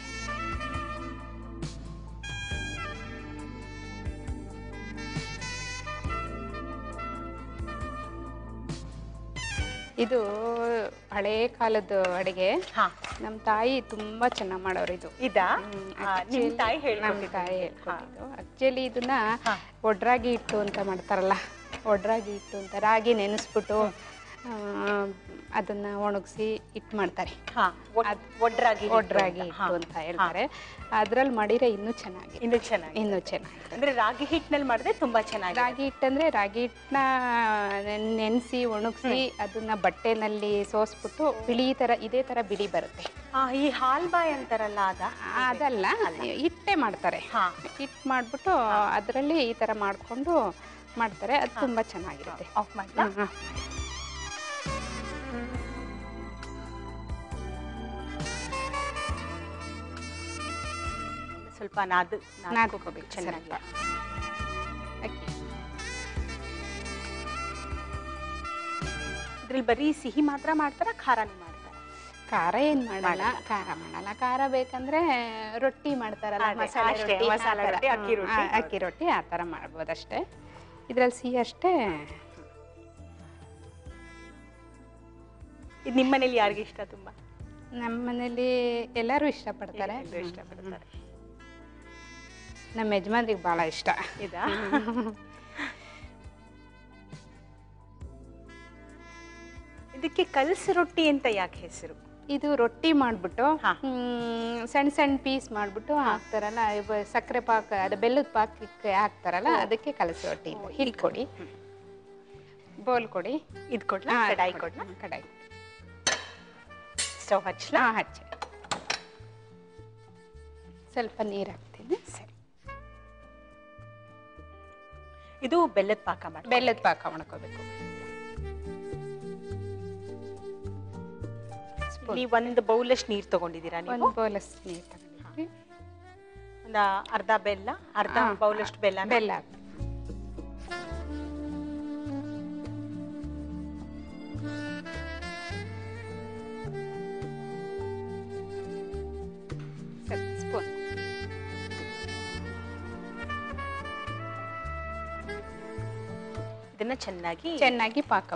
Speaker 4: ಇದು ಹಳೇ ಕಾಲದ ಅಡಿಗೆ
Speaker 2: ಹಾ
Speaker 4: ನಮ್ಮ ತಾಯಿ ತುಂಬಾ ಚೆನ್ನಾಗಿ ಮಾಡೋರು ಇದು
Speaker 2: ಇದಾ
Speaker 4: ಹ್ಮ್,
Speaker 2: ಆ, ನಿಮ್
Speaker 4: actually
Speaker 2: ತಾಯಿ
Speaker 4: ನಮ್ಮ
Speaker 2: ಹೇಳ್ಕೊಟ್ಟಿದ್ದು
Speaker 4: ತಾಯಿ
Speaker 2: ನಿಮ್ಗೆ. ಹಾ.
Speaker 4: ಹೇಳ್ಕೊಟ್ಟಿದ್ದು ಆಕ್ಚುಲಿ ಇದನ್ನ
Speaker 2: ಹಾ.
Speaker 4: ಒಡ್ರಾಗಿ ಹಿಟ್ಟು ಅಂತ ಮಾಡ್ತಾರಲ್ಲ ಒಡ್ರಾಗಿ ಹಿಟ್ಟು ಅಂತ ರಾಗಿ ನೆನೆಸ್ಬಿಟ್ಟು ಆ, ಅದನ್ನ ಒಣಗಿಸಿ ಹಿಟ್ಟು ಮಾಡ್ತಾರೆ
Speaker 2: ಹಾ ಒಡ್- ಒಡ್ರಾಗಿ ಹಿಟ್ಟು
Speaker 4: ಒಡ್ರಾಗಿ
Speaker 2: ಅಂತ. ಹಾ.
Speaker 4: ಹಿಟ್ಟು ಅಂತ ಹೇಳ್ತಾರೆ ಅದ್ರಲ್ಲಿ ಮಾಡಿದ್ರೆ ಇನ್ನೂ ಚೆನ್ನಾಗಿ
Speaker 2: ಇನ್ನು ಚೆನ್ನಾಗಿ
Speaker 4: ಇನ್ನೂ ಚೆನ್ನಾಗಿರುತ್ತೆ
Speaker 2: ಅಂದ್ರೆ ರಾಗಿ ಹಿಟ್ಟಿನಲ್ಲಿ ಮಾಡಿದ್ರೆ ತುಂಬಾ ಚೆನ್ನಾಗಿ
Speaker 4: ರಾಗಿ ಹಿಟ್ಟಂದ್ರೆ ರಾಗಿ ಹಿಟ್ಟನ್ನ ನೆನೆಸಿ ಒಣಗಿಸಿ ಅದನ್ನ ಬಟ್ಟೆನಲ್ಲಿ ಸೋಸ್ಬಿಟ್ಟು ಬಿಳಿ ತರ ಇದೇ ತರ ಬಿಳಿ ಬರುತ್ತೆ
Speaker 2: ಈ ಹಾಲ್ ಬಾಯ್ ಅಂತಾರಲ್ಲ ಅದ
Speaker 4: ಅದಲ್ಲ ಹಿಟ್ಟೆ ಮಾಡ್ತಾರೆ
Speaker 2: ಹಾ
Speaker 4: ಹಿಟ್ ಮಾಡ್ಬಿಟ್ಟು ಅದರಲ್ಲಿ ಈ ತರ ಮಾಡ್ಕೊಂಡು ಮಾಡ್ತಾರೆ ಅದು ತುಂಬಾ ಚೆನ್ನಾಗಿರುತ್ತೆ
Speaker 2: ಆಫ್ ಮಾಡ್ಲಾ
Speaker 4: ಹ್ಮ್, ಹ್ಮ್.
Speaker 2: ಸ್ವಲ್ಪ ನಾದ್
Speaker 4: ನಾದ್ಕೋಬೇಕು
Speaker 2: ನಾದ್ಕೋಬೇಕು ಚೆನ್ನಾಗಿ
Speaker 4: ಸ್ವಲ್ಪ. ಅಕ್ಕಿ
Speaker 2: ಇದ್ರಲ್ಲಿ ಬರೀ ಸಿಹಿ ಮಾತ್ರ ಮಾಡ್ತಾರ ಖಾರನೂ ಮಾಡ್ತಾರ
Speaker 4: ಖಾರ ಏನ್ ಮಾಡಲ್ಲ ಖಾರ ಮಾಡಲ್ಲ ಖಾರ ಬೇಕಂದ್ರೆ ರೊಟ್ಟಿ ಮಾಡ್ತಾರಲ್ಲ
Speaker 2: ಅದೇ,
Speaker 4: ಮಸಾಲೆ
Speaker 2: ಅಷ್ಟೇ,
Speaker 4: ರೊಟ್ಟಿ
Speaker 2: ಮಸಾಲೆ
Speaker 4: ಆ ಥರ.
Speaker 2: ರೊಟ್ಟಿ, ಅಕ್ಕಿ
Speaker 4: ಹ್ಮ್,
Speaker 2: ರೊಟ್ಟಿ.
Speaker 4: ಆ, ಅಕ್ಕಿ ರೊಟ್ಟಿ ಆ ಥರ ಮಾಡ್ಬೋದು ಅಷ್ಟೇ ಇದ್ರಲ್ಲಿ ಸಿಹಿ ಅಷ್ಟೇ
Speaker 2: ಇದು ನಿಮ್ಮ ಮನೇಲಿ ಯಾರಿಗೆ ಇಷ್ಟ ತುಂಬಾ
Speaker 4: ನಮ್ಮ ಮನೇಲಿ ಎಲ್ಲರೂ ಇಷ್ಟಪಡ್ತಾರೆ
Speaker 2: ಎಲ್ರೂ ಇಷ್ಟಪಡ್ತಾರೆ
Speaker 4: ನಮ್ಮ ಯಜಮಾನ್ರಿಗೆ ಭಾಳ ಇಷ್ಟ
Speaker 2: ಇದಾ ಇದಕ್ಕೆ ಕಲ್ಸ್ ರೊಟ್ಟಿ ಅಂತ ಯಾಕೆ ಹೆಸರು
Speaker 4: ಇದು ರೊಟ್ಟಿ ಮಾಡ್ಬಿಟ್ಟು
Speaker 2: ಹಾ.
Speaker 4: ಹ್ಮ್, ಸಣ್ಣ ಸಣ್ಣ ಪೀಸ್ ಮಾಡ್ಬಿಟ್ಟು ಹಾಕ್ತಾರಲ್ಲ ಇವ ಸಕ್ಕರೆ ಪಾಕ ಅದು ಬೆಲ್ಲದ ಪಾಕಕ್ಕೆ ಹಾಕ್ತಾರಲ್ಲ ಅದಕ್ಕೆ ಕಲಸಿ ರೊಟ್ಟಿ ಅಂತ. ಇಲ್ಲಿ ಕೊಡಿ ಬೋಲ್ ಕೊಡಿ
Speaker 2: ಇದು ಕೊಡ್ಲಾ
Speaker 4: ಹಾ,
Speaker 2: ಕಡಾಯಿ
Speaker 4: ಕೊಡಿ.
Speaker 2: ಕೊಡ್ಲಾ
Speaker 4: ಹ್ಮ್, ಕಡಾಯಿ
Speaker 2: ಸ್ಟವ್ ಹಚ್ಲಾ
Speaker 4: ಹಾ ಹಚ್ಚಿ ಸ್ವಲ್ಪ ನೀರು ಹಾಕ್ತೀನಿ
Speaker 2: ಸರಿ ಇದು ಬೆಲ್ಲದ ಪಾಕ ಮಾಡಿ
Speaker 4: ಬೆಲ್ಲದ ಪಾಕ ಮಾಡ್ಕೋಬೇಕು
Speaker 2: ನೀವು ಒಂದು ಬೌಲಷ್ಟು ನೀರು ತಗೊಂಡಿದ್ದೀರಾ ನೀವು
Speaker 4: ಒಂದು ಬೌಲಸ್ ನೀರು ತಗೊಂಡಿದ್ವಿ
Speaker 2: ಒಂದು ಅರ್ಧ ಬೆಲ್ಲ ಅರ್ಧ
Speaker 4: ಹಾ.
Speaker 2: ಬೌಲಷ್ಟು ಬೆಲ್ಲ
Speaker 4: ಬೆಲ್ಲ ಹಾಕ್ಬೇಕು.
Speaker 2: ಇದನ್ನ ಚೆನ್ನಾಗಿ
Speaker 4: ಚೆನ್ನಾಗಿ ಪಾಕ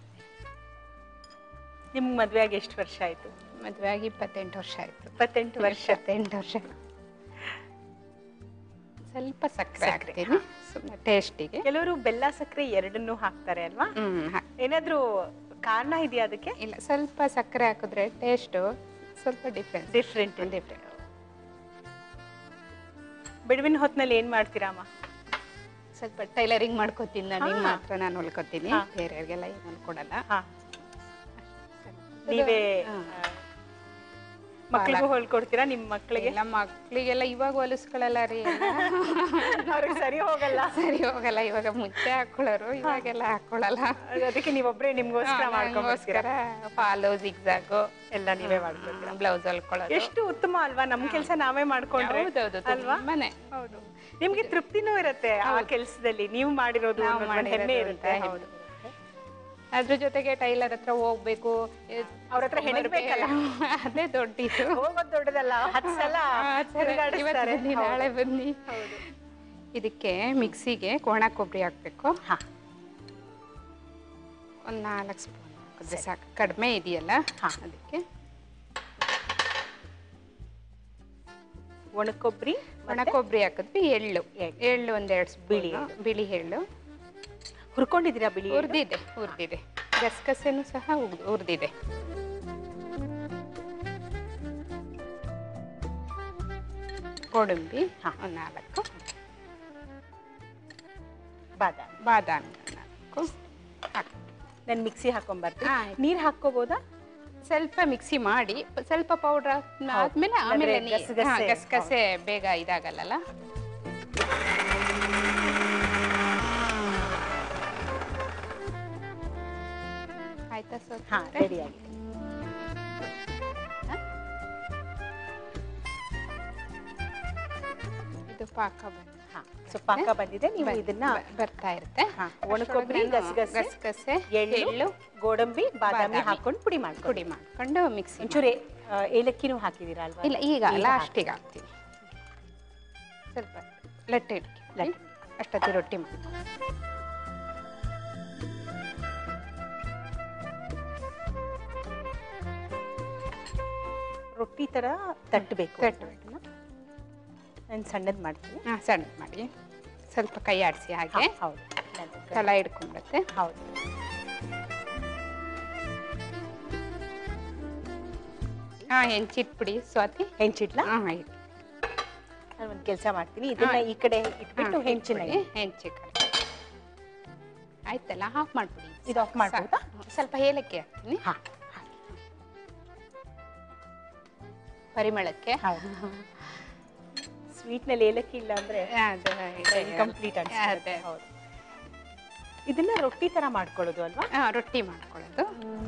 Speaker 2: ನಿಮ್ಗೆ ಮದ್ವೆ ಆಗಿ ಎಷ್ಟು ವರ್ಷ ಆಯ್ತು
Speaker 4: ಮದುವೆ ಆಗಿ ಇಪ್ಪತ್ತೆಂಟು ವರ್ಷ ಆಯ್ತು
Speaker 2: ಇಪ್ಪತ್ತೆಂಟು ವರ್ಷ
Speaker 4: ಇಪ್ಪತ್ತೆಂಟು ವರ್ಷ ಸ್ವಲ್ಪ ಸಕ್ಕರೆ
Speaker 2: ಸಕ್ಕರೆ,
Speaker 4: ಹಾಕ್ತೀನಿ ಸುಮ್ಮನೆ ಟೇಸ್ಟಿಗೆ
Speaker 2: ಕೆಲವರು ಬೆಲ್ಲ ಸಕ್ಕರೆ ಎರಡನ್ನೂ ಹಾಕ್ತಾರೆ ಅಲ್ವಾ
Speaker 4: ಹ್ಮ್ ಹಾ.
Speaker 2: ಏನಾದ್ರೂ ಕಾರಣ ಇದೆಯಾ ಅದಕ್ಕೆ
Speaker 4: ಇಲ್ಲ ಸ್ವಲ್ಪ ಸಕ್ಕರೆ ಹಾಕಿದ್ರೆ ಟೇಸ್ಟು ಸ್ವಲ್ಪ ಡಿಫ್ರೆನ್ಸ್
Speaker 2: ಡಿಫ್ರೆಂಟ್
Speaker 4: ಡಿಫ್ರೆಂಟ್
Speaker 2: ಬಿಡುವಿನ ಹೊತ್ನಲ್ಲಿ ಏನ್ ಮಾಡ್ತೀರಾ ಅಮ್ಮ
Speaker 4: ಸ್ವಲ್ಪ ಟೈಲರಿಂಗ್ ಮಾಡ್ಕೋತೀನಿ ನನಗೆ
Speaker 2: ಹಾ.
Speaker 4: ಮಾತ್ರ ನಾನು ಹೊಲ್ಕೋತೀನಿ
Speaker 2: ಹಾ.
Speaker 4: ಬೇರೆಯವ್ರಿಗೆಲ್ಲ ಏನು ಹೊಲ್ಕೊಡಲ್ಲ
Speaker 2: ಹಾ ನೀವೇ
Speaker 4: ಹಾ.
Speaker 2: ಮಕ್ಳಿಗೂ ಹೊಲ್ಕೊಡ್ತೀರಾ ನಿಮ್ ಮಕ್ಳಿಗೆ
Speaker 4: ಎಲ್ಲ ಮಕ್ಳಿಗೆಲ್ಲ ಇವಾಗ ಹೊಲಿಸ್ಕೊಳ್ಳಲ್ಲ ರೀ ಎಲ್ಲ.
Speaker 2: ಅವ್ರಿಗೆ ಸರಿ ಹೋಗಲ್ಲ
Speaker 4: ಸರಿ ಹೋಗಲ್ಲ ಇವಾಗ ಮುಂಚೆ ಹಾಕೊಳ್ಳೋರು ಇವಾಗೆಲ್ಲ ಹಾಕೊಳ್ಳಲ್ಲ
Speaker 2: ಅದಕ್ಕೆ ನೀವೊಬ್ರೇ ನಿಮ್ಗೋಸ್ಕರ ಮಾಡ್ಕೊಂಡ್ಬರ್ತೀರಾ
Speaker 4: ನಂಗೋಸ್ಕರ ಫಾಲು ಜಿಗ್ಜಾಗು
Speaker 2: ಎಲ್ಲ ನೀವೇ ಮಾಡ್ಕೊಡ್ತೀರಾ
Speaker 4: ಬ್ಲೌಸ್ ಹೊಲ್ಕೊಳ್ಳೋದು
Speaker 2: ಎಷ್ಟು ಉತ್ತಮ ಅಲ್ವಾ ನಮ್ ಕೆಲ್ಸ ನಾವೇ ಮಾಡ್ಕೊಂಡ್ರೆ
Speaker 4: ಹೌದೌದು
Speaker 2: ಅಲ್ವಾ
Speaker 4: ತುಂಬಾನೇ
Speaker 2: ಹೌದು ನಿಮ್ಗೆ ತೃಪ್ತಿನೂ ಇರುತ್ತೆ ಆ ಕೆಲಸದಲ್ಲಿ ನೀವು ಮಾಡಿರೋದು
Speaker 4: ನಾವು
Speaker 2: ಅನ್ನೋದು ಒಂದು ಹೆಮ್ಮೆ
Speaker 4: ಮಾಡಿರೋದು
Speaker 2: ಇರುತ್ತೆ
Speaker 4: ಅಂತ
Speaker 2: ಹೌದು
Speaker 4: ಅದ್ರ ಜೊತೆಗೆ ಟೈಲರ್ ಹತ್ರ ಹೋಗ್ಬೇಕು
Speaker 2: ಅವ್ರ ಹತ್ರ ಹೆಣಗ್ಬೇಕಲ್ಲ.
Speaker 4: ಅದೇ ದೊಡ್ಡಿದು
Speaker 2: ಹೋಗೋದ್ ದೊಡ್ಡದಲ್ಲ ಹತ್ತು ಸಲ
Speaker 4: ಇವತ್ತು
Speaker 2: ತಿರುಗಾಡಿಸ್ತಾರೆ.
Speaker 4: ಬನ್ನಿ
Speaker 2: ಹೌದು.
Speaker 4: ನಾಳೆ ಬನ್ನಿ
Speaker 2: ಹೌದು.
Speaker 4: ಇದಕ್ಕೆ ಮಿಕ್ಸಿಗೆ ಒಣ ಕೊಬ್ಬರಿ ಹಾಕ್ಬೇಕು
Speaker 2: ಹಾ.
Speaker 4: ಒಂದು ನಾಲ್ಕು ಸ್ಪೂನ್ ಹಾಕಿದ್ರೆ ಸಾಕು ಕಡಿಮೆ ಇದೆಯಲ್ಲ ಅದಕ್ಕೆ
Speaker 2: ಒಣ ಕೊಬ್ಬರಿ
Speaker 4: ಒಣ ಕೊಬ್ಬರಿ ಹಾಕಿದ್ವಿ ಎಳ್ಳು
Speaker 2: ಎಳ್ಳು.
Speaker 4: ಎಳ್ಳು ಒಂದೆರಡು
Speaker 2: ಬಿಳಿ
Speaker 4: ಬಿಳಿ ಬಿಳಿ ಎಳ್ಳು
Speaker 2: ಹುರ್ಕೊಂಡಿದ್ದೀರಾ ಬಿಳಿ ಎಳ್ಳು?
Speaker 4: ಹುರಿದಿದೆ ಹುರಿದಿದೆ ಗಸಗಸೆನೂ ಸಹ ಹುರಿದಿದೆ ಗೋಡಂಬಿ
Speaker 2: ಹಾ.
Speaker 4: ಒಂದು ನಾಲ್ಕು
Speaker 2: ಬಾದಾಮಿ
Speaker 4: ಬಾದಾಮಿ ನಾಲ್ಕು ಹಾಕು
Speaker 2: ನಾನು ಮಿಕ್ಸಿ ಹಾಕೊಂಡ್ ಬರ್ತೀನಿ
Speaker 4: ಹಾ,
Speaker 2: ನೀರ್ ಹಾಕೋಬೋದಾ
Speaker 4: ಸ್ವಲ್ಪ ಮಿಕ್ಸಿ ಮಾಡಿ ಸ್ವಲ್ಪ ಪೌಡರ್ ಆದ್ಮೇಲೆ ಆಮೇಲೆ
Speaker 2: ಇಲ್ಲಾಂದ್ರೆ
Speaker 4: ನೀ-
Speaker 2: ಗಸಗಸೆ,
Speaker 4: ಹಾ, ಗಸಗಸೆ ಬೇಗ ಇದಾಗಲ್ಲ ಆಯ್ತಾ
Speaker 2: ಹಾ
Speaker 4: ಸ್ವಲ್ಪ
Speaker 2: ರೆಡಿ ಆಗಿದೆ
Speaker 4: ಇದು ಪಾಕ ಬಂದು
Speaker 2: ಹಾ ಸೊ ಪಾಕ ಬಂದಿದೆ ನೀವು
Speaker 4: ಬ-
Speaker 2: ಇದನ್ನ
Speaker 4: ಬ- ಬರ್ತಾ ಇರುತ್ತೆ
Speaker 2: ಹಾ, ಒಣ ಕೊಬ್ಬರಿ,
Speaker 4: ಅಷ್ಟರೊಳಗೆ ನಾನು
Speaker 2: ಗಸಗಸೆ,
Speaker 4: ಗಸಗಸೆ
Speaker 2: ಎಳ್ಳು
Speaker 4: ಎಳ್ಳು
Speaker 2: ಗೋಡಂಬಿ ಬಾದಾಮಿ
Speaker 4: ಬಾದಾಮಿ.
Speaker 2: ಹಾಕೊಂಡು ಪುಡಿ ಮಾಡ್ಕೊಂಡು
Speaker 4: ಪುಡಿ ಮಾಡ್ಕೊಂಡು ಮಿಕ್ಸಿ
Speaker 2: ಒಂಚೂರು ಏ- ಆ, ಏಲಕ್ಕಿನೂ ಹಾಕಿದೀರಾ ಅಲ್ವಾ
Speaker 4: ಇಲ್ಲ ಈಗ
Speaker 2: ಈಗ
Speaker 4: ಲಾಸ್ಟಿಗೆ ಹಾಕ್ತೀನಿ ಸ್ವಲ್ಪ ಲಟ್ಟೆ ಇಡ್ಕಿ
Speaker 2: ಲಟ್ಟೆ.
Speaker 4: ಅಷ್ಟೊತ್ತಿ ರೊಟ್ಟಿ ಮಾಡಿ
Speaker 2: ರೊಟ್ಟಿ ತರ ತಟ್ಟಬೇಕು
Speaker 4: ತಟ್ಟಬೇಕು.
Speaker 2: ನಾನು ಸಣ್ಣದ್ ಮಾಡ್ತೀನಿ
Speaker 4: ಹಾಂ ಸಣ್ಣ ಮಾಡಿ ಸ್ವಲ್ಪ ಕೈ ಆಡಿಸಿ ಹಾಗೆ
Speaker 2: ಹಾ, ಹೌದು ನಾನು-
Speaker 4: ತಳ ಹಿಡ್ಕೊಂಡ್ಬತ್ತೆ
Speaker 2: ಹೌದು
Speaker 4: ಹಾಂ ಹೆಂಚಿಟ್ಬಿಡಿ ಸ್ವಾತಿ
Speaker 2: ಹೆಂಚಿಡ್ಲಾ
Speaker 4: ಹಾಂ ಆಯ್ತು
Speaker 2: ನಾನು ಒಂದು ಕೆಲಸ ಮಾಡ್ತೀನಿ ಇದನ್ನ ಈ ಕಡೆ ಇಟ್ಬಿಟ್ಟು ಹೆಂಚಿನ
Speaker 4: ಹೆಂಚಿ ಕಡೆ ಆಯ್ತಲ್ಲ ಹಾಫ್ ಮಾಡ್ಬಿಡಿ
Speaker 2: ಇದು ಆಫ್ ಮಾಡ್ಬೋದಾ?
Speaker 4: ಸಾಕು. ಸ್ವಲ್ಪ ಏಲಕ್ಕಿ ಹಾಕ್ತೀನಿ
Speaker 2: ಹಾ
Speaker 4: ಪರಿಮಳಕ್ಕೆ
Speaker 2: ಹೌದು ಸ್ವೀಟ್ನಲ್ಲಿ ಏಲಕ್ಕಿ ಇಲ್ಲ ಅಂದ್ರೆ
Speaker 4: ಅದು ಇದೆ.
Speaker 2: ಇನ್ಕಂಪ್ಲೀಟ್ ಅನ್ಸುತ್ತೆ
Speaker 4: ಅದೇ.
Speaker 2: ಹೌದು ಇದನ್ನ ರೊಟ್ಟಿ ತರ ಮಾಡ್ಕೊಳ್ಳೋದು ಅಲ್ವಾ
Speaker 4: ಹಾ, ರೊಟ್ಟಿ ಮಾಡ್ಕೊಳ್ಳೋದು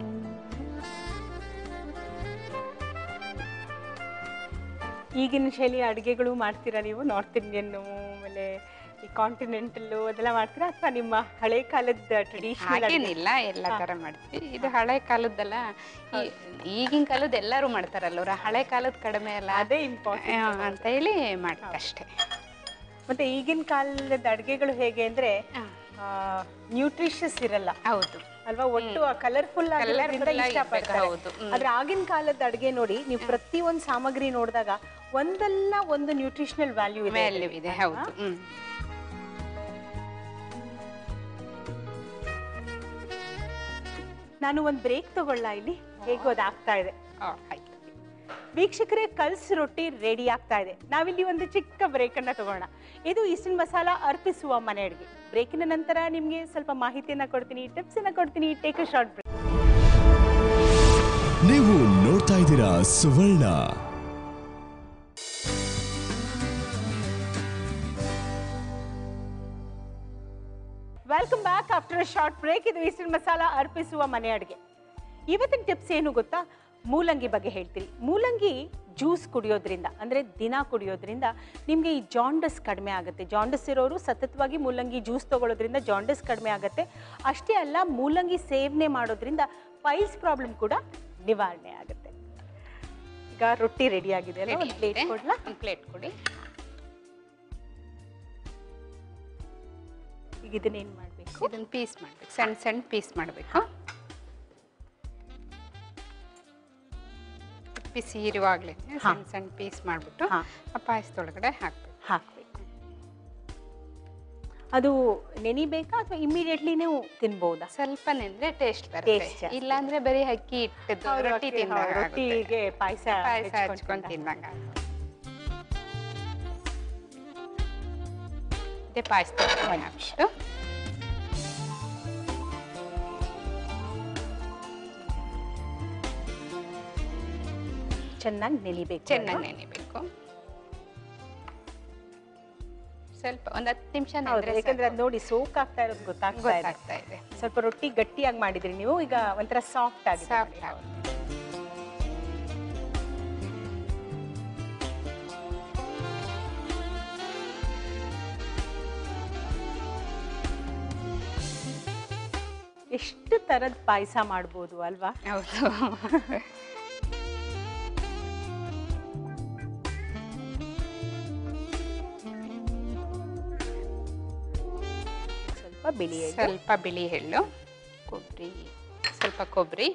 Speaker 2: ಈಗಿನ ಶೈಲಿ ಅಡುಗೆಗಳು ಮಾಡ್ತೀರಾ ನೀವು ನಾರ್ತ್ ಇಂಡಿಯನ್ನು ಆಮೇಲೆ ಈ ಕಾಂಟಿನೆಂಟಲ್ಲು ಅದೆಲ್ಲ ಮಾಡ್ತೀರಾ ಅಥವಾ ನಿಮ್ಮ ಹಳೆ ಕಾಲದ ಟ್ರೆಡಿಷನಲ್
Speaker 4: ಹಾಗೇನಿಲ್ಲ ಎಲ್ಲ ತರ ಮಾಡ್ತೀವಿ ಇದು ಹಳೆ ಕಾಲದ್ದಲ್ಲ ಈ- ಈಗಿನ ಕಾಲದ ಎಲ್ಲರೂ ಮಾಡ್ತಾರಲ್ವ ಹಳೆ ಕಾಲದ ಕಡಿಮೆ ಅಲ್ಲ
Speaker 2: ಅದೇ ಇಂಪಾರ್ಟೆಂಟ್
Speaker 4: ಆ, ಅಂತ ಹೇಳಿ ಮಾಡ್ತಷ್ಟೇ
Speaker 2: ಮತ್ತೆ ಈಗಿನ ಕಾಲದ ಅಡುಗೆಗಳು ಹೇಗೆ ಅಂದ್ರೆ ನ್ಯೂಟ್ರಿಷಸ್ ಇರಲ್ಲ
Speaker 4: ಹೌದು
Speaker 2: ಅಲ್ವಾ ಒಟ್ಟು ಆ ಕಲರ್ಫುಲ್
Speaker 4: Colourful
Speaker 2: ಆಗಿರೋದ್ರಿಂದ
Speaker 4: ಆಗಿರ್ಬೇಕು,
Speaker 2: ಇಷ್ಟಪಡ್ತಾರೆ
Speaker 4: ಹೌದು. ಹ್ಮ್.
Speaker 2: ಆದ್ರೆ ಆಗಿನ ಕಾಲದ ಅಡುಗೆ ನೋಡಿ ನೀವು ಪ್ರತಿ ಒಂದು ಸಾಮಗ್ರಿ ನೋಡಿದಾಗ ಒಂದಲ್ಲ ಒಂದು ನ್ಯೂಟ್ರಿಷನಲ್ ವ್ಯಾಲ್ಯೂ ಇದೆ
Speaker 4: ವ್ಯಾಲ್ಯೂ ಇದೆ ಹೌದು ಹ್ಮ್
Speaker 2: ನಾನು ಒಂದು ಬ್ರೇಕ್ ತಗೊಳ್ಳ ಇಲ್ಲಿ ಹೇಗೋ ಅದಾಗ್ತಾ ಇದೆ
Speaker 4: ಆ, ಆಯ್ತು
Speaker 2: ವೀಕ್ಷಕರೇ ಕಲ್ಸ್ ರೊಟ್ಟಿ ರೆಡಿ ಆಗ್ತಾ ಇದೆ ನಾವಿಲ್ಲಿ ಒಂದು ಚಿಕ್ಕ ಬ್ರೇಕ್ ಅನ್ನ ತಗೋಣ ಇದು ಈಸ್ಟರ್ನ್ ಮಸಾಲ ಅರ್ಪಿಸುವ ಮನೆ ಅಡುಗೆ ಬ್ರೇಕಿನ ನಂತರ ನಿಮಗೆ ಸ್ವಲ್ಪ ಮಾಹಿತಿಯನ್ನ ಕೊಡ್ತೀನಿ ಟಿಪ್ಸ್ ಅನ್ನ ಕೊಡ್ತೀನಿ ಟೇಕ್ ಅ ಶಾರ್ಟ್ ಬ್ರೇಕ್
Speaker 1: ನೀವು ನೋಡ್ತಾ ಇದ್ದೀರಾ Suvarna
Speaker 2: welcome back after short break ಇದು ಈಸ್ಟರ್ನ್ ಮಸಾಲ ಅರ್ಪಿಸುವ ಮನೆ ಅಡುಗೆ ಇವತ್ತಿನ ಟಿಪ್ಸ್ ಏನು ಗೊತ್ತಾ ಮೂಲಂಗಿ ಬಗ್ಗೆ ಹೇಳ್ತೀನಿ ಮೂಲಂಗಿ ಜ್ಯೂಸ್ ಕುಡಿಯೋದ್ರಿಂದ ಅಂದರೆ ದಿನ ಕುಡಿಯೋದ್ರಿಂದ ನಿಮಗೆ ಈ ಜಾಂಡಸ್ ಕಡಿಮೆ ಆಗುತ್ತೆ ಜಾಂಡಸ್ ಇರೋರು ಸತತವಾಗಿ ಮೂಲಂಗಿ ಜ್ಯೂಸ್ ತಗೊಳ್ಳೋದ್ರಿಂದ ಜಾಂಡಸ್ ಕಡಿಮೆ ಆಗುತ್ತೆ ಅಷ್ಟೇ ಅಲ್ಲ ಮೂಲಂಗಿ ಸೇವನೆ ಮಾಡೋದ್ರಿಂದ ಪೈಲ್ಸ್ ಪ್ರಾಬ್ಲಮ್ ಕೂಡ ನಿವಾರಣೆ ಆಗುತ್ತೆ ಈಗ ರೊಟ್ಟಿ ರೆಡಿ ಆಗಿದೆ ಅಲ್ಲ ಒಂದು ಪ್ಲೇಟ್ ಕೊಡ್ಲಾ
Speaker 4: ಒಂದು ಪ್ಲೇಟ್ ಕೊಡಿ
Speaker 2: ಈಗ ಇದನ್ನೇನು ಮಾಡಬೇಕು
Speaker 4: ಇದನ್ನ ಪೀಸ್ ಮಾಡ್ಬೇಕು ಸಣ್ಣ ಸಣ್ಣ ಪೀಸ್ ಮಾಡಬೇಕು ಬಿಸಿ ಇರುವಾಗಲೇ ಸಣ್ಣ ಸಣ್ಣ ಪೀಸ್ ಮಾಡಿಬಿಟ್ಟು
Speaker 2: ಹಾ.
Speaker 4: ಆ ಪಾಯಸದೊಳಗಡೆ ಹಾಕ್ಬೇಕು
Speaker 2: ಹಾಕ್ಬೇಕು ಅದು ನೆನಿಬೇಕಾ ಅಥವಾ ಇಮಿಡಿಯೇಟ್ಲಿ ನೀವು ತಿನ್ಬೋದಾ
Speaker 4: ಸ್ವಲ್ಪ ನೆಂದ್ರೆ ಟೇಸ್ಟ್ ಬರುತ್ತೆ
Speaker 2: Taste ಜಾಸ್ತಿ.
Speaker 4: ಇಲ್ಲಾಂದ್ರೆ ಬರೀ ಅಕ್ಕಿ ಇಟ್ಟದ್ದು ರೊಟ್ಟಿ ತಿಂದಾಗ
Speaker 2: ರೊಟ್ಟಿಗೆ ಪಾಯಸ
Speaker 4: ಪಾಯಸ ಹಚ್ಕೊಂಡು ತಿಂದಾಗ ಇದೇ ಪಾಯಸ ಹಾಕ್ಬಿಟ್ಟು
Speaker 2: ಚೆನ್ನಾಗಿ ನೆನಿಬೇಕು
Speaker 4: ಚೆನ್ನಾಗಿ ನೆನಿಬೇಕು ಸ್ವಲ್ಪ ಒಂದ್ ಹತ್ತು ನಿಮಿಷ
Speaker 2: ಹೌದು ಯಾಕಂದ್ರೆ ಅದು ನೋಡಿ ಸೋಕ್ ಆಗ್ತಾ ಇರೋದು ಗೊತ್ತಾಗ್ತಾ ಇದೆ
Speaker 4: ಗೊತ್ತಾಗ್ತಾ ಇದೆ
Speaker 2: ಸ್ವಲ್ಪ ರೊಟ್ಟಿ ಗಟ್ಟಿಯಾಗಿ ಮಾಡಿದ್ರಿ ನೀವು ಈಗ ಒಂಥರ ಸಾಫ್ಟ್ ಆಗಿದೆ
Speaker 4: ಸಾಫ್ಟ್ ಆಗುತ್ತೆ
Speaker 2: ಎಷ್ಟು ತರದ ಪಾಯಸ ಮಾಡ್ಬೋದು ಅಲ್ವಾ
Speaker 4: ಹೌದು
Speaker 2: ಸ್ವಲ್ಪ ಬಿಳಿ ಎಳ್ಳು.
Speaker 4: ಸ್ವಲ್ಪ ಬಿಳಿ ಎಳ್ಳು ಕೊಬ್ಬರಿ ಸ್ವಲ್ಪ ಕೊಬ್ಬರಿ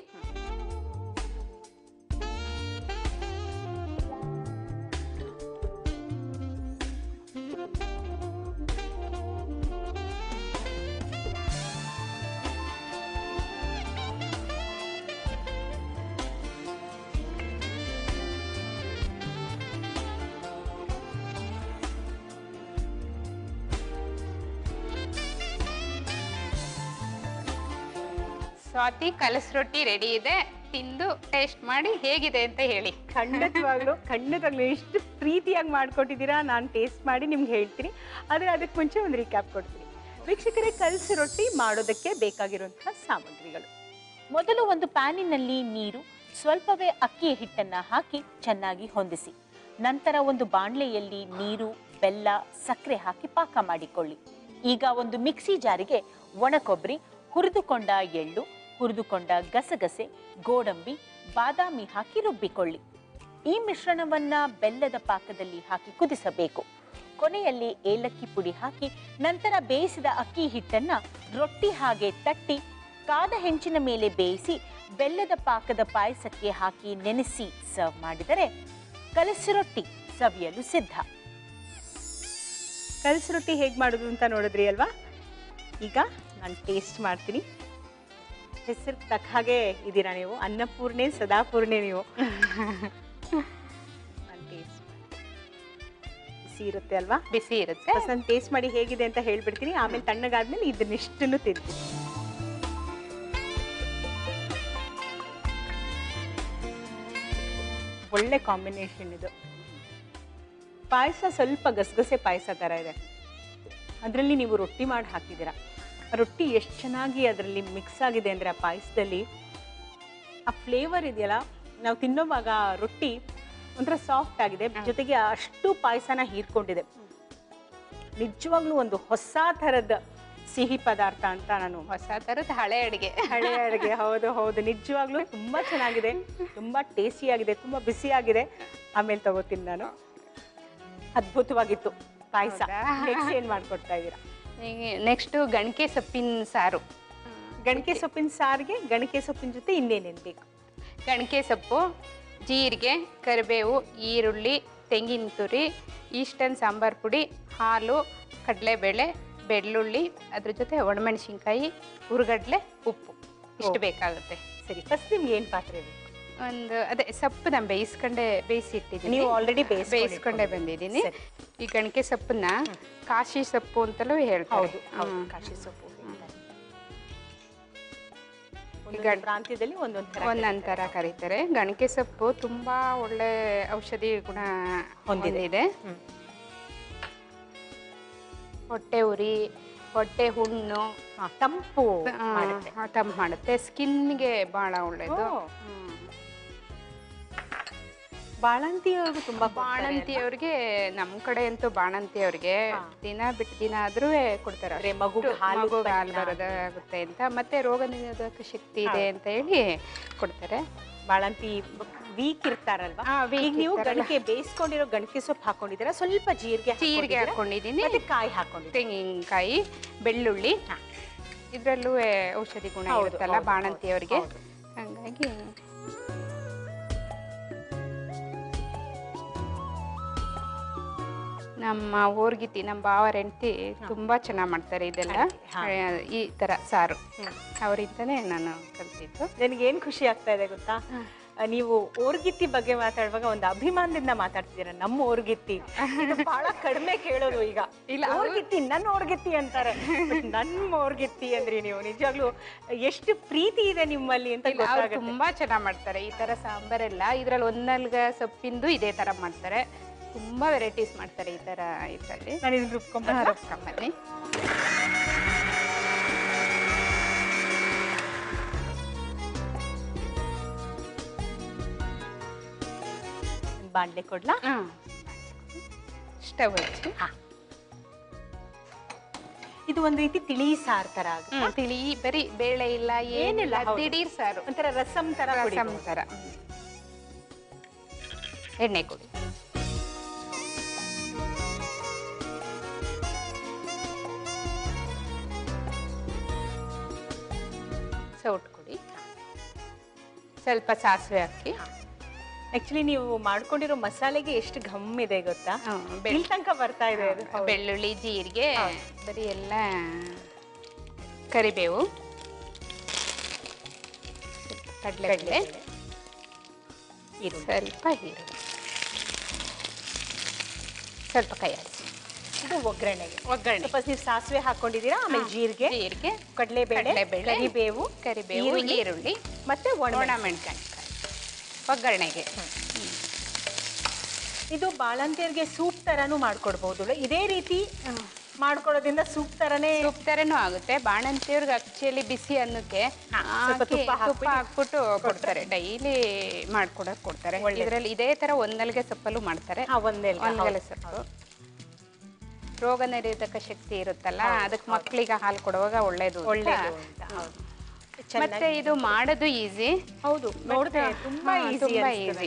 Speaker 4: ಸ್ವಾತಿ ಕಲಸ್ ರೊಟ್ಟಿ ರೆಡಿ ಇದೆ ತಿಂದು ಟೇಸ್ಟ್ ಮಾಡಿ ಹೇಗಿದೆ ಅಂತ ಹೇಳಿ
Speaker 2: ಖಂಡಿತವಾಗ್ಲು ಖಂಡಿತವಾಗ್ಲು ಎಷ್ಟು ಪ್ರೀತಿಯಾಗಿ ಮಾಡ್ಕೊಟ್ಟಿದ್ದೀರಾ ನಾನು ಟೇಸ್ಟ್ ಮಾಡಿ ನಿಮ್ಗೆ ಹೇಳ್ತೀನಿ ಆದರೆ ಅದಕ್ಕೆ ಮುಂಚೆ ಒಂದು ರೀಕ್ಯಾಪ್ ಕೊಡ್ತೀನಿ ವೀಕ್ಷಕರೇ ಕಲಸಿ ರೊಟ್ಟಿ ಮಾಡೋದಕ್ಕೆ ಬೇಕಾಗಿರುವಂತಹ ಸಾಮಗ್ರಿಗಳು ಮೊದಲು ಒಂದು ಪ್ಯಾನಿನಲ್ಲಿ ನೀರು ಸ್ವಲ್ಪವೇ ಅಕ್ಕಿ ಹಿಟ್ಟನ್ನ ಹಾಕಿ ಚೆನ್ನಾಗಿ ಹೊಂದಿಸಿ ನಂತರ ಒಂದು ಬಾಣಲೆಯಲ್ಲಿ ನೀರು ಬೆಲ್ಲ ಸಕ್ಕರೆ ಹಾಕಿ ಪಾಕ ಮಾಡಿಕೊಳ್ಳಿ ಈಗ ಒಂದು ಮಿಕ್ಸಿ ಜಾರಿಗೆ ಒಣ ಕೊಬ್ಬರಿ ಹುರಿದುಕೊಂಡ ಎಳ್ಳು ಹುರಿದುಕೊಂಡ ಗಸಗಸೆ ಗೋಡಂಬಿ ಬಾದಾಮಿ ಹಾಕಿ ರುಬ್ಬಿಕೊಳ್ಳಿ ಈ ಮಿಶ್ರಣವನ್ನ ಬೆಲ್ಲದ ಪಾಕದಲ್ಲಿ ಹಾಕಿ ಕುದಿಸಬೇಕು ಕೊನೆಯಲ್ಲಿ ಏಲಕ್ಕಿ ಪುಡಿ ಹಾಕಿ ನಂತರ ಬೇಯಿಸಿದ ಅಕ್ಕಿ ಹಿಟ್ಟನ್ನ ರೊಟ್ಟಿ ಹಾಗೆ ತಟ್ಟಿ ಕಾದ ಹೆಂಚಿನ ಮೇಲೆ ಬೇಯಿಸಿ ಬೆಲ್ಲದ ಪಾಕದ ಪಾಯಸಕ್ಕೆ ಹಾಕಿ ನೆನೆಸಿ ಸರ್ವ್ ಮಾಡಿದರೆ ಕಲಸಿ ರೊಟ್ಟಿ ಸವಿಯಲು ಸಿದ್ಧ ಕಲಸಿ ರೊಟ್ಟಿ ಹೇಗೆ ಮಾಡೋದು ಅಂತ ನೋಡಿದ್ರಿ ಅಲ್ವಾ ಈಗ ನಾನು ಟೇಸ್ಟ್ ಮಾಡ್ತೀನಿ ಹೆಸರು ತಕ್ಕ ಹಾಗೆ ಇದ್ದೀರಾ ನೀವು ಅನ್ನಪೂರ್ಣೆ ಸದಾಪೂರ್ಣೆ ನೀವು ನಾನು ಟೇಸ್ಟ್ ಬಿಸಿ ಇರುತ್ತೆ ಅಲ್ವಾ
Speaker 4: ಬಿಸಿ ಇರುತ್ತೆ
Speaker 2: ಫಸ್ಟ್ ನಾನು ಟೇಸ್ಟ್ ಮಾಡಿ ಹೇಗಿದೆ ಅಂತ ಹೇಳ್ಬಿಡ್ತೀನಿ ಆಮೇಲೆ ತಣ್ಣಗಾದ್ಮೇಲೆ ಇದನ್ನಿಷ್ಟನ್ನು ತಿಂತೀನಿ ಒಳ್ಳೆ ಕಾಂಬಿನೇಷನ್ ಇದು ಪಾಯಸ ಸ್ವಲ್ಪ ಗಸಗಸೆ ಪಾಯಸ ಥರ ಇದೆ ಅದರಲ್ಲಿ ನೀವು ರೊಟ್ಟಿ ಮಾಡಿ ಹಾಕಿದ್ದೀರಾ ಆ ರೊಟ್ಟಿ ಎಷ್ಟು ಚೆನ್ನಾಗಿ ಅದರಲ್ಲಿ ಮಿಕ್ಸ್ ಆಗಿದೆ ಅಂದರೆ ಆ ಪಾಯಸದಲ್ಲಿ ಆ ಫ್ಲೇವರ್ ಇದೆಯಲ್ಲ ನಾವು ತಿನ್ನೋವಾಗ ಆ ರೊಟ್ಟಿ ಒಂಥರ ಸಾಫ್ಟ್ ಆಗಿದೆ ಜೊತೆಗೆ ಅಷ್ಟು ಪಾಯಸನ ಹೀರ್ಕೊಂಡಿದೆ ನಿಜವಾಗ್ಲೂ ಒಂದು ಹೊಸ ಥರದ ಸಿಹಿ ಪದಾರ್ಥ ಅಂತ ನಾನು
Speaker 4: ಹೊಸ ತರದ ಹಳೆ ಅಡಿಗೆ
Speaker 2: ಹಳೆ ಅಡುಗೆ ಹೌದು ಹೌದು ನಿಜವಾಗ್ಲೂ ತುಂಬಾ ಚೆನ್ನಾಗಿದೆ ತುಂಬಾ ಟೇಸ್ಟಿಯಾಗಿದೆ ತುಂಬಾ ಬಿಸಿಯಾಗಿದೆ ಆಮೇಲೆ ತಗೋತೀನಿ ನಾನು ಅದ್ಭುತವಾಗಿತ್ತು ಪಾಯಸ
Speaker 4: ಹೌದಾ?
Speaker 2: ನೆಕ್ಸ್ಟ್ ಏನ್ ಮಾಡ್ಕೊಡ್ತಾ ಇದ್ದೀರಾ
Speaker 4: ನೆಕ್ಸ್ಟ್ ಗಣಕೆ ಸೊಪ್ಪಿನ ಸಾರು
Speaker 2: ಗಣಕೆ ಸೊಪ್ಪಿನ ಸಾರಿಗೆ ಗಣಕೆ ಸೊಪ್ಪಿನ ಜೊತೆ ಇನ್ನೇನೇನು ಬೇಕು
Speaker 4: ಗಣಕೆ ಸೊಪ್ಪು ಜೀರಿಗೆ ಕರಿಬೇವು ಈರುಳ್ಳಿ ತೆಂಗಿನ ತುರಿ ಈಸ್ಟರ್ನ್ ಸಾಂಬಾರ್ ಪುಡಿ ಹಾಲು ಕಡಲೆಬೇಳೆ ಬೆಳ್ಳುಳ್ಳಿ ಅದ್ರ ಜೊತೆ ಒಣಮೆಣಸಿನ್ಕಾಯಿ ಹುರುಗಡ್ಲೆ ಉಪ್ಪು ಇಷ್ಟು
Speaker 2: ಓ.
Speaker 4: ಬೇಕಾಗುತ್ತೆ
Speaker 2: ಸರಿ ಫಸ್ಟ್ ನಿಮ್ಗೆ ಏನು ಪಾತ್ರೆ ಬೇಕು
Speaker 4: ಒಂದು ಅದೇ ಸೊಪ್ಪು ನಾನು ಬೇಯಿಸ್ಕೊಂಡೆ ಬೇಯಿಸಿ ಇಟ್ಟಿದ್ದೀನಿ
Speaker 2: ನೀವು ಆಲ್ರೆಡಿ
Speaker 4: ಬೇಯಿಸ್ಕೊಂಡೆ ಬಂದಿದ್ದೀನಿ
Speaker 2: ಸರಿ.
Speaker 4: ಈ ಗಣಕೆ ಸೊಪ್ಪನ್ನ ಕಾಶಿ ಸೊಪ್ಪು ಅಂತಲೂ ಹೇಳ್ತಾರೆ
Speaker 2: ಹೌದು ಹೌದು
Speaker 4: ಹ್ಮ್.
Speaker 2: ಕಾಶಿ ಸೊಪ್ಪು
Speaker 4: ಈಗ
Speaker 2: ಒಂದೊಂದು ಪ್ರಾಂತ್ಯದಲ್ಲಿ ಒಂದೊಂದು ಥರ
Speaker 4: ಒಂದೊಂದು ಥರ ಕರೀತಾರೆ ಗಣಕೆ ಸೊಪ್ಪು ತುಂಬಾ ಒಳ್ಳೆ ಔಷಧಿ ಗುಣ
Speaker 2: ಹೊಂದಿದೆ.
Speaker 4: ಹೊಂದಿದೆ
Speaker 2: ಹ್ಮ್.
Speaker 4: ಹೊಟ್ಟೆ ಉರಿ ಹೊಟ್ಟೆ ಹುಣ್ಣು
Speaker 2: ಹಾ, ತಂಪು
Speaker 4: ಆ,
Speaker 2: ಮಾಡುತ್ತೆ
Speaker 4: ತಂಪು ಮಾಡುತ್ತೆ ಸ್ಕಿನ್ಗೆ ಬಹಳ ಒಳ್ಳೇದು
Speaker 2: ಓ. ಬಾಳಂತಿಯವ್ರಿಗೂ ತುಂಬಾ
Speaker 4: ಬಾಣಂತಿ ಅವ್ರಿಗೆ ನಮ್ಮ ಕಡೆ ಅಂತೂ ಬಾಣಂತಿ ಅವ್ರಿಗೆ
Speaker 2: ಹಾ.
Speaker 4: ದಿನ ಬಿಟ್ಟು ದಿನ ಆದ್ರೂ ಕೊಡ್ತಾರೆ
Speaker 2: ಅಂದ್ರೆ ಮಗುಗೆ
Speaker 4: ಅಷ್ಟು
Speaker 2: ಹಾಲು
Speaker 4: ಮಗುಗೆ ಹಾಲು
Speaker 2: ಉತ್ಪನ್ನ
Speaker 4: ಬರೋದಾಗುತ್ತೆ ಅಂತ ಮತ್ತೆ ರೋಗ ನಿರೋಧಕ ಶಕ್ತಿ ಇದೆ ಅಂತ ಹೇಳಿ ಕೊಡ್ತಾರೆ
Speaker 2: ಬಾಳಂತಿ ವೀಕ್ ಇರ್ತಾರಲ್ವಾ
Speaker 4: ಆ, weak
Speaker 2: ಈಗ ನೀವು
Speaker 4: ಇರ್ತಾರಲ್ಲ.
Speaker 2: ಗಣಕೆ ಬೇಯಿಸ್ಕೊಂಡಿರೋ ಗಣಕೆ ಸೊಪ್ಪು ಹಾಕೊಂಡಿದ್ದೀರಾ ಸ್ವಲ್ಪ ಜೀರಿಗೆ
Speaker 4: ಜೀರಿಗೆ
Speaker 2: ಹಾಕೊಂಡಿದ್ದೀರಾ?
Speaker 4: ಹಾಕೊಂಡಿದ್ದೀನಿ
Speaker 2: ಮತ್ತೆ ಕಾಯಿ ಹಾಕೊಂಡಿದ್ದೀರಾ
Speaker 4: ತೆಂಗಿನಕಾಯಿ ಬೆಳ್ಳುಳ್ಳಿ ಇದ್ರಲ್ಲೂ ಔಷಧಿ ಗುಣ
Speaker 2: ಹೌದು,
Speaker 4: ಇರುತ್ತಲ್ಲ
Speaker 2: ಹೌದು,
Speaker 4: ಬಾಣಂತಿಯವರಿಗೆ
Speaker 2: ಹೌದು.
Speaker 4: ಹಂಗಾಗಿ ನಮ್ಮ ಓರ್ಗಿತಿ ನಮ್ಮ ಭಾವರ ಹೆಂಡತಿ ತುಂಬಾ ಚೆನ್ನಾಗಿ ಮಾಡ್ತಾರೆ ಇದೆಲ್ಲ
Speaker 2: ಹಾ.
Speaker 4: ಆ, ಈ ತರ ಸಾರು ಅವರಿಂದನೇ ನಾನು ಕಲ್ತಿದ್ದು
Speaker 2: ನನಗೇನ್ ಖುಷಿ ಆಗ್ತಾ ಇದೆ ಗೊತ್ತಾ ಆ, ನೀವು ಓರ್ಗಿತ್ತಿ ಬಗ್ಗೆ ಮಾತಾಡುವಾಗ ಒಂದು ಅಭಿಮಾನದಿಂದ ಮಾತಾಡ್ತಿದ್ದೀರ ನಮ್ಮ ಓರ್ಗಿತ್ತಿ ಇದು ಬಹಳ ಕಡಿಮೆ ಕೇಳೋದು ಈಗ
Speaker 4: ಇಲ್ಲ,
Speaker 2: ಓರ್ಗಿತ್ತಿ ನನ್ನ ಓರ್ಗಿತ್ತಿ ಅಂತಾರೆ But ನನ್ನ ಓರ್ಗಿತ್ತಿ ಅಂದ್ರಿ ನೀವು ನಿಜವಾಗ್ಲೂ ಎಷ್ಟು ಪ್ರೀತಿ ಇದೆ ನಿಮ್ಮಲ್ಲಿ ಅಂತ
Speaker 4: ಇಲ್ಲ, ಅವ್ರು
Speaker 2: ಗೊತ್ತಾಗುತ್ತೆ
Speaker 4: ತುಂಬಾ ಚೆನ್ನಾಗಿ ಮಾಡ್ತಾರೆ ಈ ತರ ಸಾಂಬಾರೆಲ್ಲ ಇದ್ರಲ್ಲಿ ಒಂದಲ್ಗ ಸೊಪ್ಪಿಂದು ಇದೇ ತರ ಮಾಡ್ತಾರೆ ತುಂಬಾ ವೆರೈಟೀಸ್ ಮಾಡ್ತಾರೆ ಈ ತರ ಇದರಲ್ಲಿ
Speaker 2: ನಾನು ಇದನ್ನ ರುಬ್ಕೊಂಡ್
Speaker 4: ಬನ್ನಿ
Speaker 2: ಬಾಂಡ್ಲೆ ಕೊಡ್ಲಾ
Speaker 4: ಸ್ಟವ್ ಹಚ್ಚಿ
Speaker 2: ಇದು ಒಂದ್ ರೀತಿ ತಿಳಿ ಸಾರ್ ತರ ಆಗುತ್ತೆ
Speaker 4: ಹ್ಮ್, ತಿಳಿ ಬರೀ ಬೇಳೆ ಇಲ್ಲ
Speaker 2: ಏನಿಲ್ಲ,
Speaker 4: ಏನಿಲ್ಲ
Speaker 2: ಹೌದು.
Speaker 4: ದಿಢೀರ್ ಸಾರು
Speaker 2: ಒಂಥರ ರಸಂ ತರ
Speaker 4: ರಸಂ
Speaker 2: ಕುಡಿಬೋದು.
Speaker 4: ತರ ಎಣ್ಣೆ ಕೊಡಿ ಸೌಟ್ ಕೊಡಿ ಸ್ವಲ್ಪ ಸಾಸಿವೆ ಹಾಕಿ
Speaker 2: ಆಕ್ಚುಲಿ ನೀವು ಮಾಡ್ಕೊಂಡಿರೋ ಮಸಾಲೆಗೆ ಎಷ್ಟು ಘಮ್ ಇದೆ ಗೊತ್ತಾ
Speaker 4: ಹ್ಮ್, ಬೆಳ್-
Speaker 2: ಇಲ್ಲಿ ತನಕ ಬರ್ತಾ ಇದೆ ಅದು ಹೌದು.
Speaker 4: ಬೆಳ್ಳುಳ್ಳಿ ಜೀರಿಗೆ ಬರೀ ಎಲ್ಲ ಕರಿಬೇವು ಕಡಲೆಬೇಳೆ
Speaker 2: ಈರುಳ್ಳಿ.
Speaker 4: ಸ್ವಲ್ಪ ಈರುಳ್ಳಿ ಸ್ವಲ್ಪ ಕೈ ಹಚ್ಚಿ
Speaker 2: ಇದು ಒಗ್ಗರಣೆಗೆ
Speaker 4: ಒಗ್ಗರಣೆ
Speaker 2: ಸ್ವಲ್ಪ ನೀವು ಸಾಸಿವೆ ಹಾಕೊಂಡಿದ್ದೀರಾ ಆಮೇಲೆ ಜೀರಿಗೆ
Speaker 4: ಜೀರಿಗೆ
Speaker 2: ಕಡಲೆಬೇಳೆ
Speaker 4: ಕಡಲೆಬೇಳೆ,
Speaker 2: ಕರಿಬೇವು
Speaker 4: ಕರಿಬೇವು
Speaker 2: ಈರುಳ್ಳಿ,
Speaker 4: ಈರುಳ್ಳಿ
Speaker 2: ಮತ್ತೆ ಒಣ
Speaker 4: ಒಣ ಮೆಣಸಿನಕಾಯಿ ಒಗ್ಗರಣೆಗೆ
Speaker 2: ಇದು ಬಾಳಂತಿಯರಿಗೆ ಸೂಪ್ ತರಾನು ಮಾಡ್ಕೊಡ್ಬಹುದು ಇದೇ ರೀತಿ ಮಾಡ್ಕೊಳ್ಳೋದ್ರಿಂದ ಸೂಪ್ ತರನೇ
Speaker 4: ಸೂಪ್ ಥರನೂ ಆಗುತ್ತೆ ಬಾಣಂತಿಯವ್ರಿಗೆ ಆಕ್ಚುಲಿ ಬಿಸಿ ಅನ್ನಕ್ಕೆ
Speaker 2: ಹಾ, ಸ್ವಲ್ಪ
Speaker 4: ಹಾಕಿ
Speaker 2: ತುಪ್ಪ ಹಾಕ್ಬಿಟ್ಟು
Speaker 4: ತುಪ್ಪ ಹಾಕ್ಬಿಟ್ಟು ಕೊಡ್ತಾರೆ ಡೈಲಿ ಮಾಡ್ಕೊಡಕ್ ಕೊಡ್ತಾರೆ ಇದರಲ್ಲಿ ಇದೇ ತರ ಒಂದಲ್ಗೆ ಸೊಪ್ಪಲ್ಲೂ ಮಾಡ್ತಾರೆ
Speaker 2: ಹಾ, ಒಂದೆಲ್ಗೆ,
Speaker 4: ಒಂದೆಲೆ
Speaker 2: ಹೌದು,
Speaker 4: ಸೊಪ್ಪು ರೋಗ ನಿರೋಧಕ ಶಕ್ತಿ ಇರುತ್ತಲ್ಲ ಅದಕ್ಕೆ ಮಕ್ಕಳಿಗೆ ಹಾಲು ಕೊಡುವಾಗ ಒಳ್ಳೇದು ಅಂತ.
Speaker 2: ಒಳ್ಳೇದು ಅಂತ ಹೌದು ಚೆನ್ನಾಗಿ
Speaker 4: ಮತ್ತೆ ಇದು ಮಾಡೋದು ಈಸಿ
Speaker 2: ಹೌದು ನೋಡಿದ್ರೆ ತುಂಬಾ ಈಸಿ
Speaker 4: ತುಂಬಾ ಈಸಿ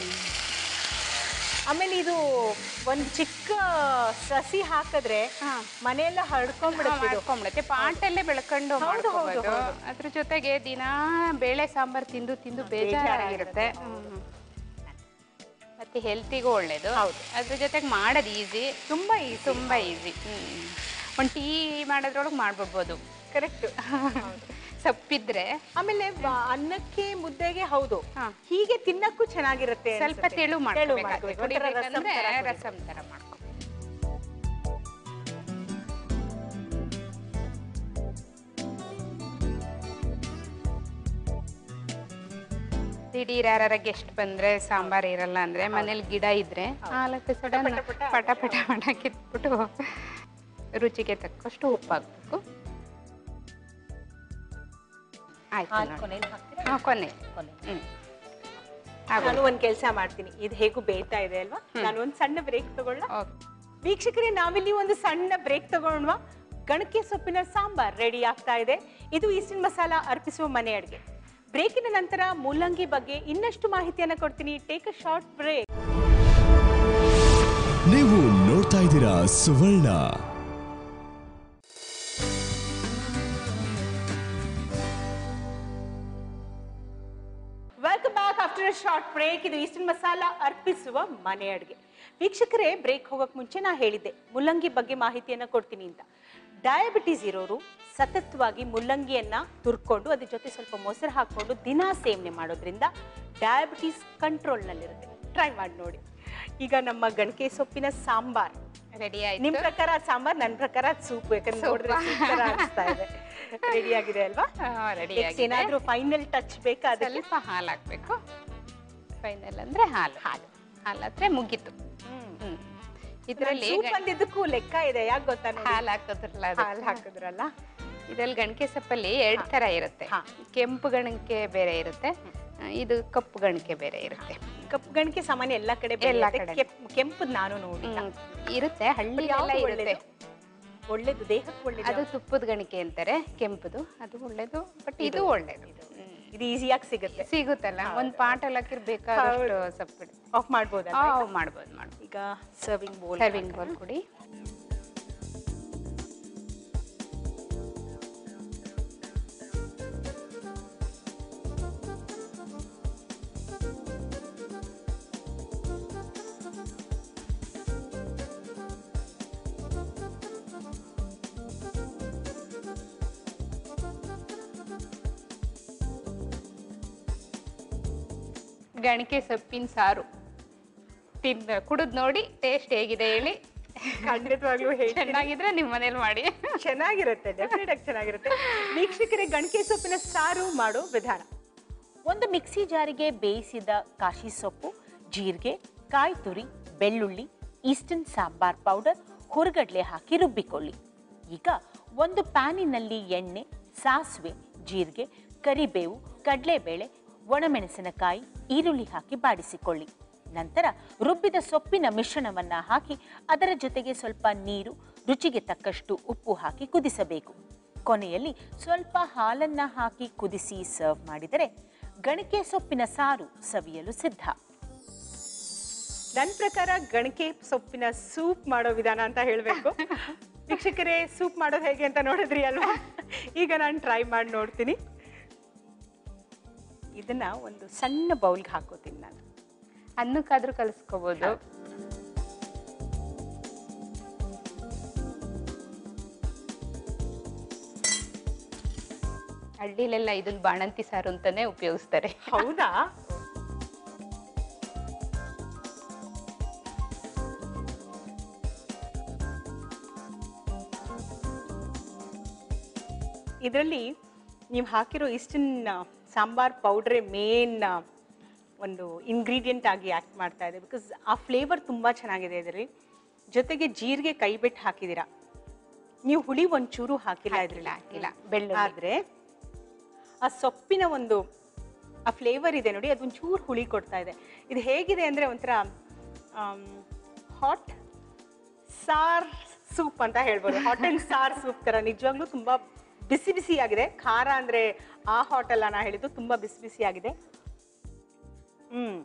Speaker 2: ಆಮೇಲೆ ಇದು ಒಂದ್ ಚಿಕ್ಕ ಸಸಿ ಹಾಕಿದ್ರೆ ಮನೆಯೆಲ್ಲ ಹರಡ್ಕೊಂಡ್ಬಿಡುತ್ತೆ ಇದು.
Speaker 4: ಮಾಡ್ಕೊಂಬಿಡುತ್ತೆ ಪಾಟಲ್ಲೇ ಬೆಳ್ಕೊಂಡು
Speaker 2: ಹೌದು, ಹೌದು,
Speaker 4: ಮಾಡ್ಕೋಬಹುದು ಅದ್ರ ಜೊತೆಗೆ ದಿನಾ ಬೇಳೆ ಸಾಂಬಾರ್ ತಿಂದು ತಿಂದು ಬೇಜಾರಾಗಿರುತ್ತೆ ಹ್ಮ್. ಮತ್ತೆ ಹೆಲ್ತಿಗೂ ಒಳ್ಳೇದು
Speaker 2: ಹೌದು.
Speaker 4: ಅದ್ರ ಜೊತೆಗೆ ಮಾಡೋದು ಈಸಿ
Speaker 2: ತುಂಬಾ ಈಸಿ
Speaker 4: ತುಂಬಾ ಈಸಿ ಒಂದು ಟೀ ಮಾಡೋದ್ರೊಳಗೆ ಮಾಡ್ಬಿಡ್ಬೋದು
Speaker 2: ಕರೆಕ್ಟ್
Speaker 4: ಸೊಪ್ಪಿದ್ರೆ
Speaker 2: ಆಮೇಲೆ ಬ- ಅನ್ನಕ್ಕೆ ಮುದ್ದೆಗೆ ಹೌದು
Speaker 4: ಹಾ.
Speaker 2: ಹೀಗೆ ತಿನ್ನಕ್ಕೂ ಚೆನ್ನಾಗಿರುತ್ತೆ
Speaker 4: ಸ್ವಲ್ಪ
Speaker 2: ಅನ್ಸುತ್ತೆ.
Speaker 4: ತೆಳು ಮಾಡ್ಕೋಬೇಕು
Speaker 2: ಮಾಡ್ಬೇಕು. ಒಂಥರ ರಸಂ
Speaker 4: ಕುಡಿಬೇಕಂದ್ರೆ
Speaker 2: ತರ ಕುಡಿಬೇಕು.
Speaker 4: ರಸಂ ತರ ಮಾಡ್ಕೊ ದಿಢೀರ್ ಯಾರ ಗೆಸ್ಟ್ ಬಂದ್ರೆ ಸಾಂಬಾರ್ ಇರಲ್ಲ ಅಂದ್ರೆ ಮನೇಲಿ ಗಿಡ ಇದ್ರೆ ಹಾಲಕ್ಕೆ ಸಡನ್ ಪಟ ಪಟ ಪಟ ಕಿತ್ಬಿಟ್ಟು ರುಚಿಗೆ ತಕ್ಕಷ್ಟು ಉಪ್ಪು ಹಾಕ್ಬೇಕು ಆಯ್ತು
Speaker 2: ಹಾಲ್
Speaker 4: ನೋಡಿ.
Speaker 2: ಕೊನೆಯಲ್ಲಿ ಹಾಕ್ತೀರಾ?
Speaker 4: ಹಾ, ಕೊನೆ
Speaker 2: ಕೊನೆ.
Speaker 4: ಹ್ಮ್
Speaker 2: ನಾನು ಒಂದ್ ಕೆಲಸ ಮಾಡ್ತೀನಿ ಇದು ಹೇಗೂ ಬೇಯ್ತಾ ಇದೆ ಅಲ್ವಾ ನಾನು ಒಂದ್ ಸಣ್ಣ ಬ್ರೇಕ್ ತಗೊಳ್ಳ
Speaker 4: ಓಕೆ
Speaker 2: ವೀಕ್ಷಕರೇ ನಾವಿಲ್ಲಿ ಒಂದು ಸಣ್ಣ ಬ್ರೇಕ್ ತಗೊಳ್ವಾ ಗಣಕೆ ಸೊಪ್ಪಿನ ಸಾಂಬಾರ್ ರೆಡಿ ಆಗ್ತಾ ಇದೆ ಇದು ಈಸ್ಟಿನ್ ಮಸಾಲ ಅರ್ಪಿಸುವ ಮನೆ ಅಡುಗೆ ಬ್ರೇಕಿನ ನಂತರ ಮೂಲಂಗಿ ಬಗ್ಗೆ ಇನ್ನಷ್ಟು ಮಾಹಿತಿಯನ್ನ ಕೊಡ್ತೀನಿ ಟೇಕ್ ಅ ಶಾರ್ಟ್ ಬ್ರೇಕ್
Speaker 1: ನೀವು ನೋಡ್ತಾ ಇದ್ದೀರಾ Suvarna
Speaker 2: welcome back after a short break ಇದು ಈಸ್ಟರ್ನ್ ಮಸಾಲ ಅರ್ಪಿಸುವ ಮನೆ ಅಡುಗೆ ವೀಕ್ಷಕರೇ ಬ್ರೇಕ್ ಹೋಗಕ್ ಮುಂಚೆ ನಾ ಹೇಳಿದ್ದೆ ಮುಲ್ಲಂಗಿ ಬಗ್ಗೆ ಮಾಹಿತಿಯನ್ನ ಕೊಡ್ತೀನಿ ಅಂತ ಡಯಾಬಿಟೀಸ್ ಇರೋರು ಸತತವಾಗಿ ಮುಲ್ಲಂಗಿಯನ್ನ ತುರ್ಕೊಂಡು ಅದ್ರ ಜೊತೆ ಸ್ವಲ್ಪ ಮೊಸರು ಹಾಕೊಂಡು ದಿನಾ ಸೇವನೆ ಮಾಡೋದ್ರಿಂದ ಡಯಾಬಿಟೀಸ್ ಕಂಟ್ರೋಲ್ನಲ್ಲಿರುತ್ತೆ ಟ್ರೈ ಮಾಡಿ ನೋಡಿ ಈಗ ನಮ್ಮ ಗಣಕೆ ಸೊಪ್ಪಿನ ಸಾಂಬಾರ್
Speaker 4: ರೆಡಿ ಆಯ್ತು
Speaker 2: ನಿಮ್ ಪ್ರಕಾರ ಅದ್ ಸಾಂಬಾರ್ ನನ್ನ ಪ್ರಕಾರ ಸೂಪ್ ಯಾಕಂದ್ರೆ ನೋಡಿದ್ರೆ soup ತರ ಅನಿಸ್ತಾ ಇದೆ ರೆಡಿ ಆಗಿದೆ ಅಲ್ವಾ
Speaker 4: ರೆಡಿ
Speaker 2: Next ಏನಾದ್ರೂ ಫೈನಲ್ ಟಚ್ ಬೇಕಾ ಅದಕ್ಕೆ
Speaker 4: ಸ್ವಲ್ಪ ಹಾಲು ಹಾಕ್ಬೇಕು ಫೈನಲ್ ಅಂದ್ರೆ ಹಾಲು ಹಾಲು ಹಾಲು ಹಾಕ್ರೆ ಮುಗೀತು ಹ್ಮ್ ಇದರಲ್ಲಿ
Speaker 2: ಸೂಪ್ ಬಂದಿದ್ದಕ್ಕೂ ಲೆಕ್ಕ ಇದೆ ಯಾಕೆ ಗೊತ್ತಾ ನೋಡಿ?
Speaker 4: ಹಾಲು ಹಾಕೋದ್ರಲ್ಲ ಅದು.
Speaker 2: ಹಾಲ್ ಹಾಕಿದ್ರಲ್ಲ
Speaker 4: ಇದ್ರಲ್ಲಿ ಗಣಕೆ ಸೊಪ್ಪಲ್ಲಿ ಎರಡು ಥರ ಇರುತ್ತೆ
Speaker 2: ಹಾ.
Speaker 4: ಕೆಂಪು ಗಣಕೆ ಬೇರೆ ಇರುತ್ತೆ ಇದು ಕಪ್ಪು ಗಣಕೆ ಬೇರೆ ಇರುತ್ತೆ
Speaker 2: ಕಪ್ಪು ಗಣಕೆ ಸಾಮಾನ್ಯ ಎಲ್ಲಾ ಕಡೆ
Speaker 4: ಎಲ್ಲಾ
Speaker 2: ಬೆಳೆಯುತ್ತೆ.
Speaker 4: ಕಡೆ.
Speaker 2: ಕೆಂಪ್- ಕೆಂಪುದ್ ನಾನು ನೋಡಿ
Speaker 4: ಹ್ಮ್. ಇರುತ್ತೆ ಹಳ್ಳಿ
Speaker 2: ಯಾವ್ದು
Speaker 4: ಎಲ್ಲ ಇರುತ್ತೆ
Speaker 2: ಒಳ್ಳೇದು? ಒಳ್ಳೇದು ದೇಹಕ್ಕೆ ಒಳ್ಳೇದು
Speaker 4: ಅದು ತುಪ್ಪದ ಗಣಿಕೆ ಅಂತಾರೆ ಕೆಂಪುದು ಅದು ಒಳ್ಳೇದು ಬಟ್ ಇದು ಒಳ್ಳೇದು ಹ್ಮ್.
Speaker 2: ಇದು ಈಸಿಯಾಗಿ ಸಿಗುತ್ತೆ
Speaker 4: ಸಿಗುತ್ತಲ್ಲ ಒಂದ್ ಪಾಟಲ್ಲಿ ಹಾಕಿರ್ ಬೇಕಾದಷ್ಟು ಸೊಪ್ಪು
Speaker 2: ಆಫ್ ಮಾಡ್ಬೋದಾ
Speaker 4: ಮಾಡ್ಬೋದು ಮಾಡ್ಬೋದು
Speaker 2: ಈಗ ಸರ್ವಿಂಗ್ ಬೋಲ್
Speaker 4: ಸರ್ವಿಂಗ್ ಬೌಲ್ ಕೊಡಿ ಗಣಿಕೆ ಸೊಪ್ಪಿನ ಸಾರು ತಿನ್ ಕುಡಿದ್ ನೋಡಿ ಟೇಸ್ಟ್ ಹೇಗಿದೆ ಹೇಳಿ
Speaker 2: ಖಂಡಿತವಾಗ್ಲೂ ಹೇಳ್ತೀನಿ
Speaker 4: ಚೆನ್ನಾಗಿದ್ರೆ ನಿಮ್ಮ ಮನೇಲಿ ಮಾಡಿ
Speaker 2: ಚೆನ್ನಾಗಿರುತ್ತೆ ಡೆಫಿನೆಟ್ ಆಗಿ ಚೆನ್ನಾಗಿರುತ್ತೆ ವೀಕ್ಷಕರೇ ಗಣಕೆ ಸೊಪ್ಪಿನ ಸಾರು ಮಾಡೋ ವಿಧಾನ ಒಂದು ಮಿಕ್ಸಿ ಜಾರಿಗೆ ಬೇಯಿಸಿದ ಕಾಶಿ ಸೊಪ್ಪು ಜೀರಿಗೆ ಕಾಯಿ ತುರಿ ಬೆಳ್ಳುಳ್ಳಿ ಈಸ್ಟರ್ನ್ ಸಾಂಬಾರ್ ಪೌಡರ್ ಹುರಗಡ್ಲೆ ಹಾಕಿ ರುಬ್ಬಿಕೊಳ್ಳಿ ಈಗ ಒಂದು ಪ್ಯಾನಿನಲ್ಲಿ ಎಣ್ಣೆ ಸಾಸಿವೆ ಜೀರಿಗೆ ಕರಿಬೇವು ಕಡಲೆಬೇಳೆ ಒಣಮೆಣಸಿನಕಾಯಿ ಈರುಳ್ಳಿ ಹಾಕಿ ಬಾಡಿಸಿಕೊಳ್ಳಿ ನಂತರ ರುಬ್ಬಿದ ಸೊಪ್ಪಿನ ಮಿಶ್ರಣವನ್ನ ಹಾಕಿ ಅದರ ಜೊತೆಗೆ ಸ್ವಲ್ಪ ನೀರು ರುಚಿಗೆ ತಕ್ಕಷ್ಟು ಉಪ್ಪು ಹಾಕಿ ಕುದಿಸಬೇಕು ಕೊನೆಯಲ್ಲಿ ಸ್ವಲ್ಪ ಹಾಲನ್ನ ಹಾಕಿ ಕುದಿಸಿ ಸರ್ವ್ ಮಾಡಿದರೆ ಗಣಿಕೆ ಸೊಪ್ಪಿನ ಸಾರು ಸವಿಯಲು ಸಿದ್ಧ ನನ್ನ ಪ್ರಕಾರ ಗಣಿಕೆ ಸೊಪ್ಪಿನ ಸೂಪ್ ಮಾಡೋ ವಿಧಾನ ಅಂತ ಹೇಳಬೇಕು ವೀಕ್ಷಕರೇ ಸೂಪ್ ಮಾಡೋದು ಹೇಗೆ ಅಂತ ನೋಡಿದ್ರಿ ಅಲ್ವಾ ಈಗ ನಾನು ಟ್ರೈ ಮಾಡಿ ನೋಡ್ತೀನಿ ಇದನ್ನ ಒಂದು ಸಣ್ಣ ಬೌಲ್ಗೆ ಹಾಕೋತೀನಿ ನಾನು
Speaker 4: ಅನ್ನಕ್ಕಾದ್ರೂ ಕಲಿಸ್ಕೋಬಹುದು ಹಳ್ಳಿಲೆಲ್ಲ ಇದನ್ನ ಬಾಣಂತಿ ಸಾರು ಅಂತಾನೆ ಉಪಯೋಗಿಸ್ತಾರೆ
Speaker 2: ಹೌದಾ ಇದರಲ್ಲಿ ನೀವು ಹಾಕಿರೋ ಇಸ್ಟಿನ್ ಸಾಂಬಾರ್ ಪೌಡ್ರೇ ಮೇನ್ ಒಂದು ಇಂಗ್ರೀಡಿಯೆಂಟ್ ಆಗಿ ಆ್ಯಕ್ಟ್ ಮಾಡ್ತಾ ಇದೆ ಬಿಕಾಸ್ ಆ ಫ್ಲೇವರ್ ತುಂಬ ಚೆನ್ನಾಗಿದೆ ಇದರಲ್ಲಿ ಜೊತೆಗೆ ಜೀರಿಗೆ ಕೈ ಬಿಟ್ಟು ಹಾಕಿದ್ದೀರಾ ನೀವು ಹುಳಿ ಒಂಚೂರು ಹಾಕಿಲ್ಲ ಇದ್ರಲ್ಲಿ
Speaker 4: ಹಾಕಿಲ್ಲ.
Speaker 2: ಬೆಳ್ಳುಳ್ಳಿ ಆದ್ರೆ ಆ ಸೊಪ್ಪಿನ ಒಂದು ಆ ಫ್ಲೇವರ್ ಇದೆ ನೋಡಿ ಅದೊಂಚೂರು ಹುಳಿ ಕೊಡ್ತಾ ಇದೆ ಇದು ಹೇಗಿದೆ ಅಂದರೆ ಒಂಥರ ಹಾಟ್ ಸಾರ್ ಸೂಪ್ ಅಂತ ಹೇಳ್ಬೋದು ಹಾಟ್ ಆ್ಯಂಡ್ ಸಾರ್ ಸೂಪ್ ಥರ ನಿಜವಾಗ್ಲೂ ತುಂಬ ಬಿಸಿ ಬಿಸಿ ಆಗಿದೆ ಖಾರ ಅಂದರೆ ಆ ಹಾಟ್ ಅಲ್ಲ ನಾ ಹೇಳಿದ್ದು ತುಂಬ ಬಿಸಿ ಬಿಸಿ ಆಗಿದೆ ಹ್ಮ್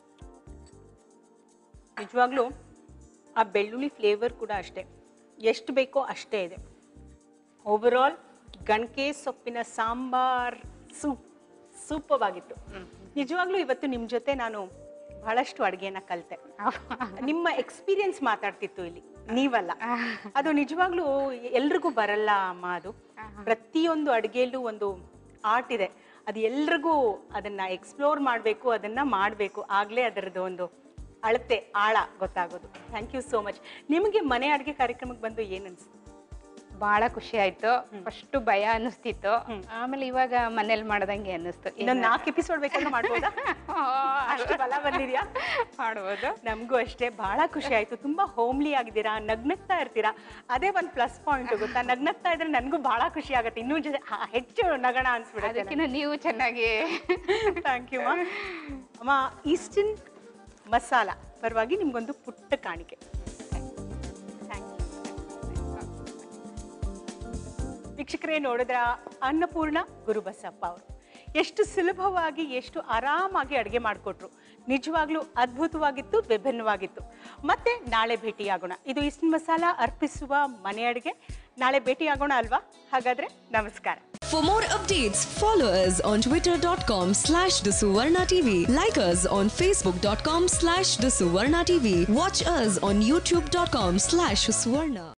Speaker 2: ನಿಜವಾಗ್ಲೂ ಆ ಬೆಳ್ಳುಳ್ಳಿ ಫ್ಲೇವರ್ ಕೂಡ ಅಷ್ಟೇ ಎಷ್ಟು ಬೇಕೋ ಅಷ್ಟೇ ಇದೆ ಓವರಾಲ್ ಗಣಕೆ ಸೊಪ್ಪಿನ ಸಾಂಬಾರ್ ಸೂಪ್ ಸೂಪವಾಗಿತ್ತು ನಿಜವಾಗ್ಲೂ ಇವತ್ತು ನಿಮ್ಮ ಜೊತೆ ನಾನು ಬಹಳಷ್ಟು ಅಡುಗೆನ ಕಲಿತೆ ನಿಮ್ಮ ಎಕ್ಸ್ಪೀರಿಯನ್ಸ್ ಮಾತಾಡ್ತಿತ್ತು ಇಲ್ಲಿ ನೀವಲ್ಲ ಅದು ನಿಜವಾಗ್ಲೂ ಎಲ್ರಿಗೂ ಬರಲ್ಲ ಅಮ್ಮ ಅದು ಪ್ರತಿಯೊಂದು ಅಡುಗೆಯಲ್ಲೂ ಒಂದು ಆರ್ಟ್ ಇದೆ ಅದು ಎಲ್ರಿಗೂ ಅದನ್ನ ಎಕ್ಸ್ಪ್ಲೋರ್ ಮಾಡಬೇಕು ಅದನ್ನ ಮಾಡಬೇಕು ಆಗಲೇ ಅದರದ್ದು ಒಂದು ಅಳತೆ ಆಳ ಗೊತ್ತಾಗೋದು ಥ್ಯಾಂಕ್ ಯು ಸೋ ಮಚ್ ನಿಮಗೆ ಮನೆ ಅಡುಗೆ ಕಾರ್ಯಕ್ರಮಕ್ಕೆ ಬಂದು ಏನು ಅನ್ಸುತ್ತೆ
Speaker 4: ಬಹಳ ಖುಷಿ ಆಯ್ತು ಫಸ್ಟ್ ಭಯ ಅನ್ನಿಸ್ತಿತ್ತು ಆಮೇಲೆ ಇವಾಗ ಮನೇಲಿ ಮಾಡ್ದಂಗೆ ಅನ್ನಿಸ್ತು
Speaker 2: ಇನ್ನೊಂದು ನಾಲ್ಕು ಎಪಿಸೋಡ್ ಬೇಕಾದ್ರೆ ಮಾಡ್ಬೋದಾ ಅಷ್ಟು ಬಲ ಬಂದಿದ್ಯಾ
Speaker 4: ಮಾಡ್ಬೋದು
Speaker 2: ನಮಗೂ ಅಷ್ಟೇ ಬಹಳ ಖುಷಿ ಆಯ್ತು ತುಂಬಾ ಹೋಮ್ಲಿ ಆಗಿದ್ದೀರಾ ನಗ್ನಗ್ತಾ ಇರ್ತೀರಾ ಅದೇ ಒಂದು ಪ್ಲಸ್ ಪಾಯಿಂಟ್ ಗೊತ್ತಾ ನಗ್ನಗ್ತಾ ಇದ್ರೆ ನನಗೂ ಬಹಳ ಖುಷಿ ಆಗುತ್ತೆ ಇನ್ನೂ ಜೊತೆ ಹ- ಹೆಚ್ಚು ನಗಣ ಅನ್ಸ್ಬಿಡುತ್ತೆ
Speaker 4: ಅದಕ್ಕಿಂತ ನೀವು ಚೆನ್ನಾಗಿ
Speaker 2: ಥ್ಯಾಂಕ್ ಯು ಅಮ್ಮ ಈಸ್ಟರ್ನ್ ಮಸಾಲ ಪರವಾಗಿ ನಿಮ್ಗೊಂದು ಪುಟ್ಟ ಕಾಣಿಕೆ ವೀಕ್ಷಕರೇ ನೋಡಿದ್ರ ಅನ್ನಪೂರ್ಣ ಗುರುಬಸಪ್ಪ ಅವರು ಎಷ್ಟು ಸುಲಭವಾಗಿ ಎಷ್ಟು ಆರಾಮಾಗಿ ಅಡುಗೆ ಮಾಡಿಕೊಟ್ರು ನಿಜವಾಗ್ಲೂ ಅದ್ಭುತವಾಗಿತ್ತು ವಿಭಿನ್ನವಾಗಿತ್ತು ಮತ್ತೆ ನಾಳೆ ಭೇಟಿಯಾಗೋಣ ಇದು ಇಸ್ನ್ ಮಸಾಲ ಅರ್ಪಿಸುವ ಮನೆ ಅಡುಗೆ ನಾಳೆ ಭೇಟಿಯಾಗೋಣ ಅಲ್ವಾ ಹಾಗಾದ್ರೆ ನಮಸ್ಕಾರ
Speaker 5: For more updates, follow us on twitter.com slash the Suvarna TV. Like us on facebook.com slash the Suvarna TV. Watch us on youtube.com slash Suvarna.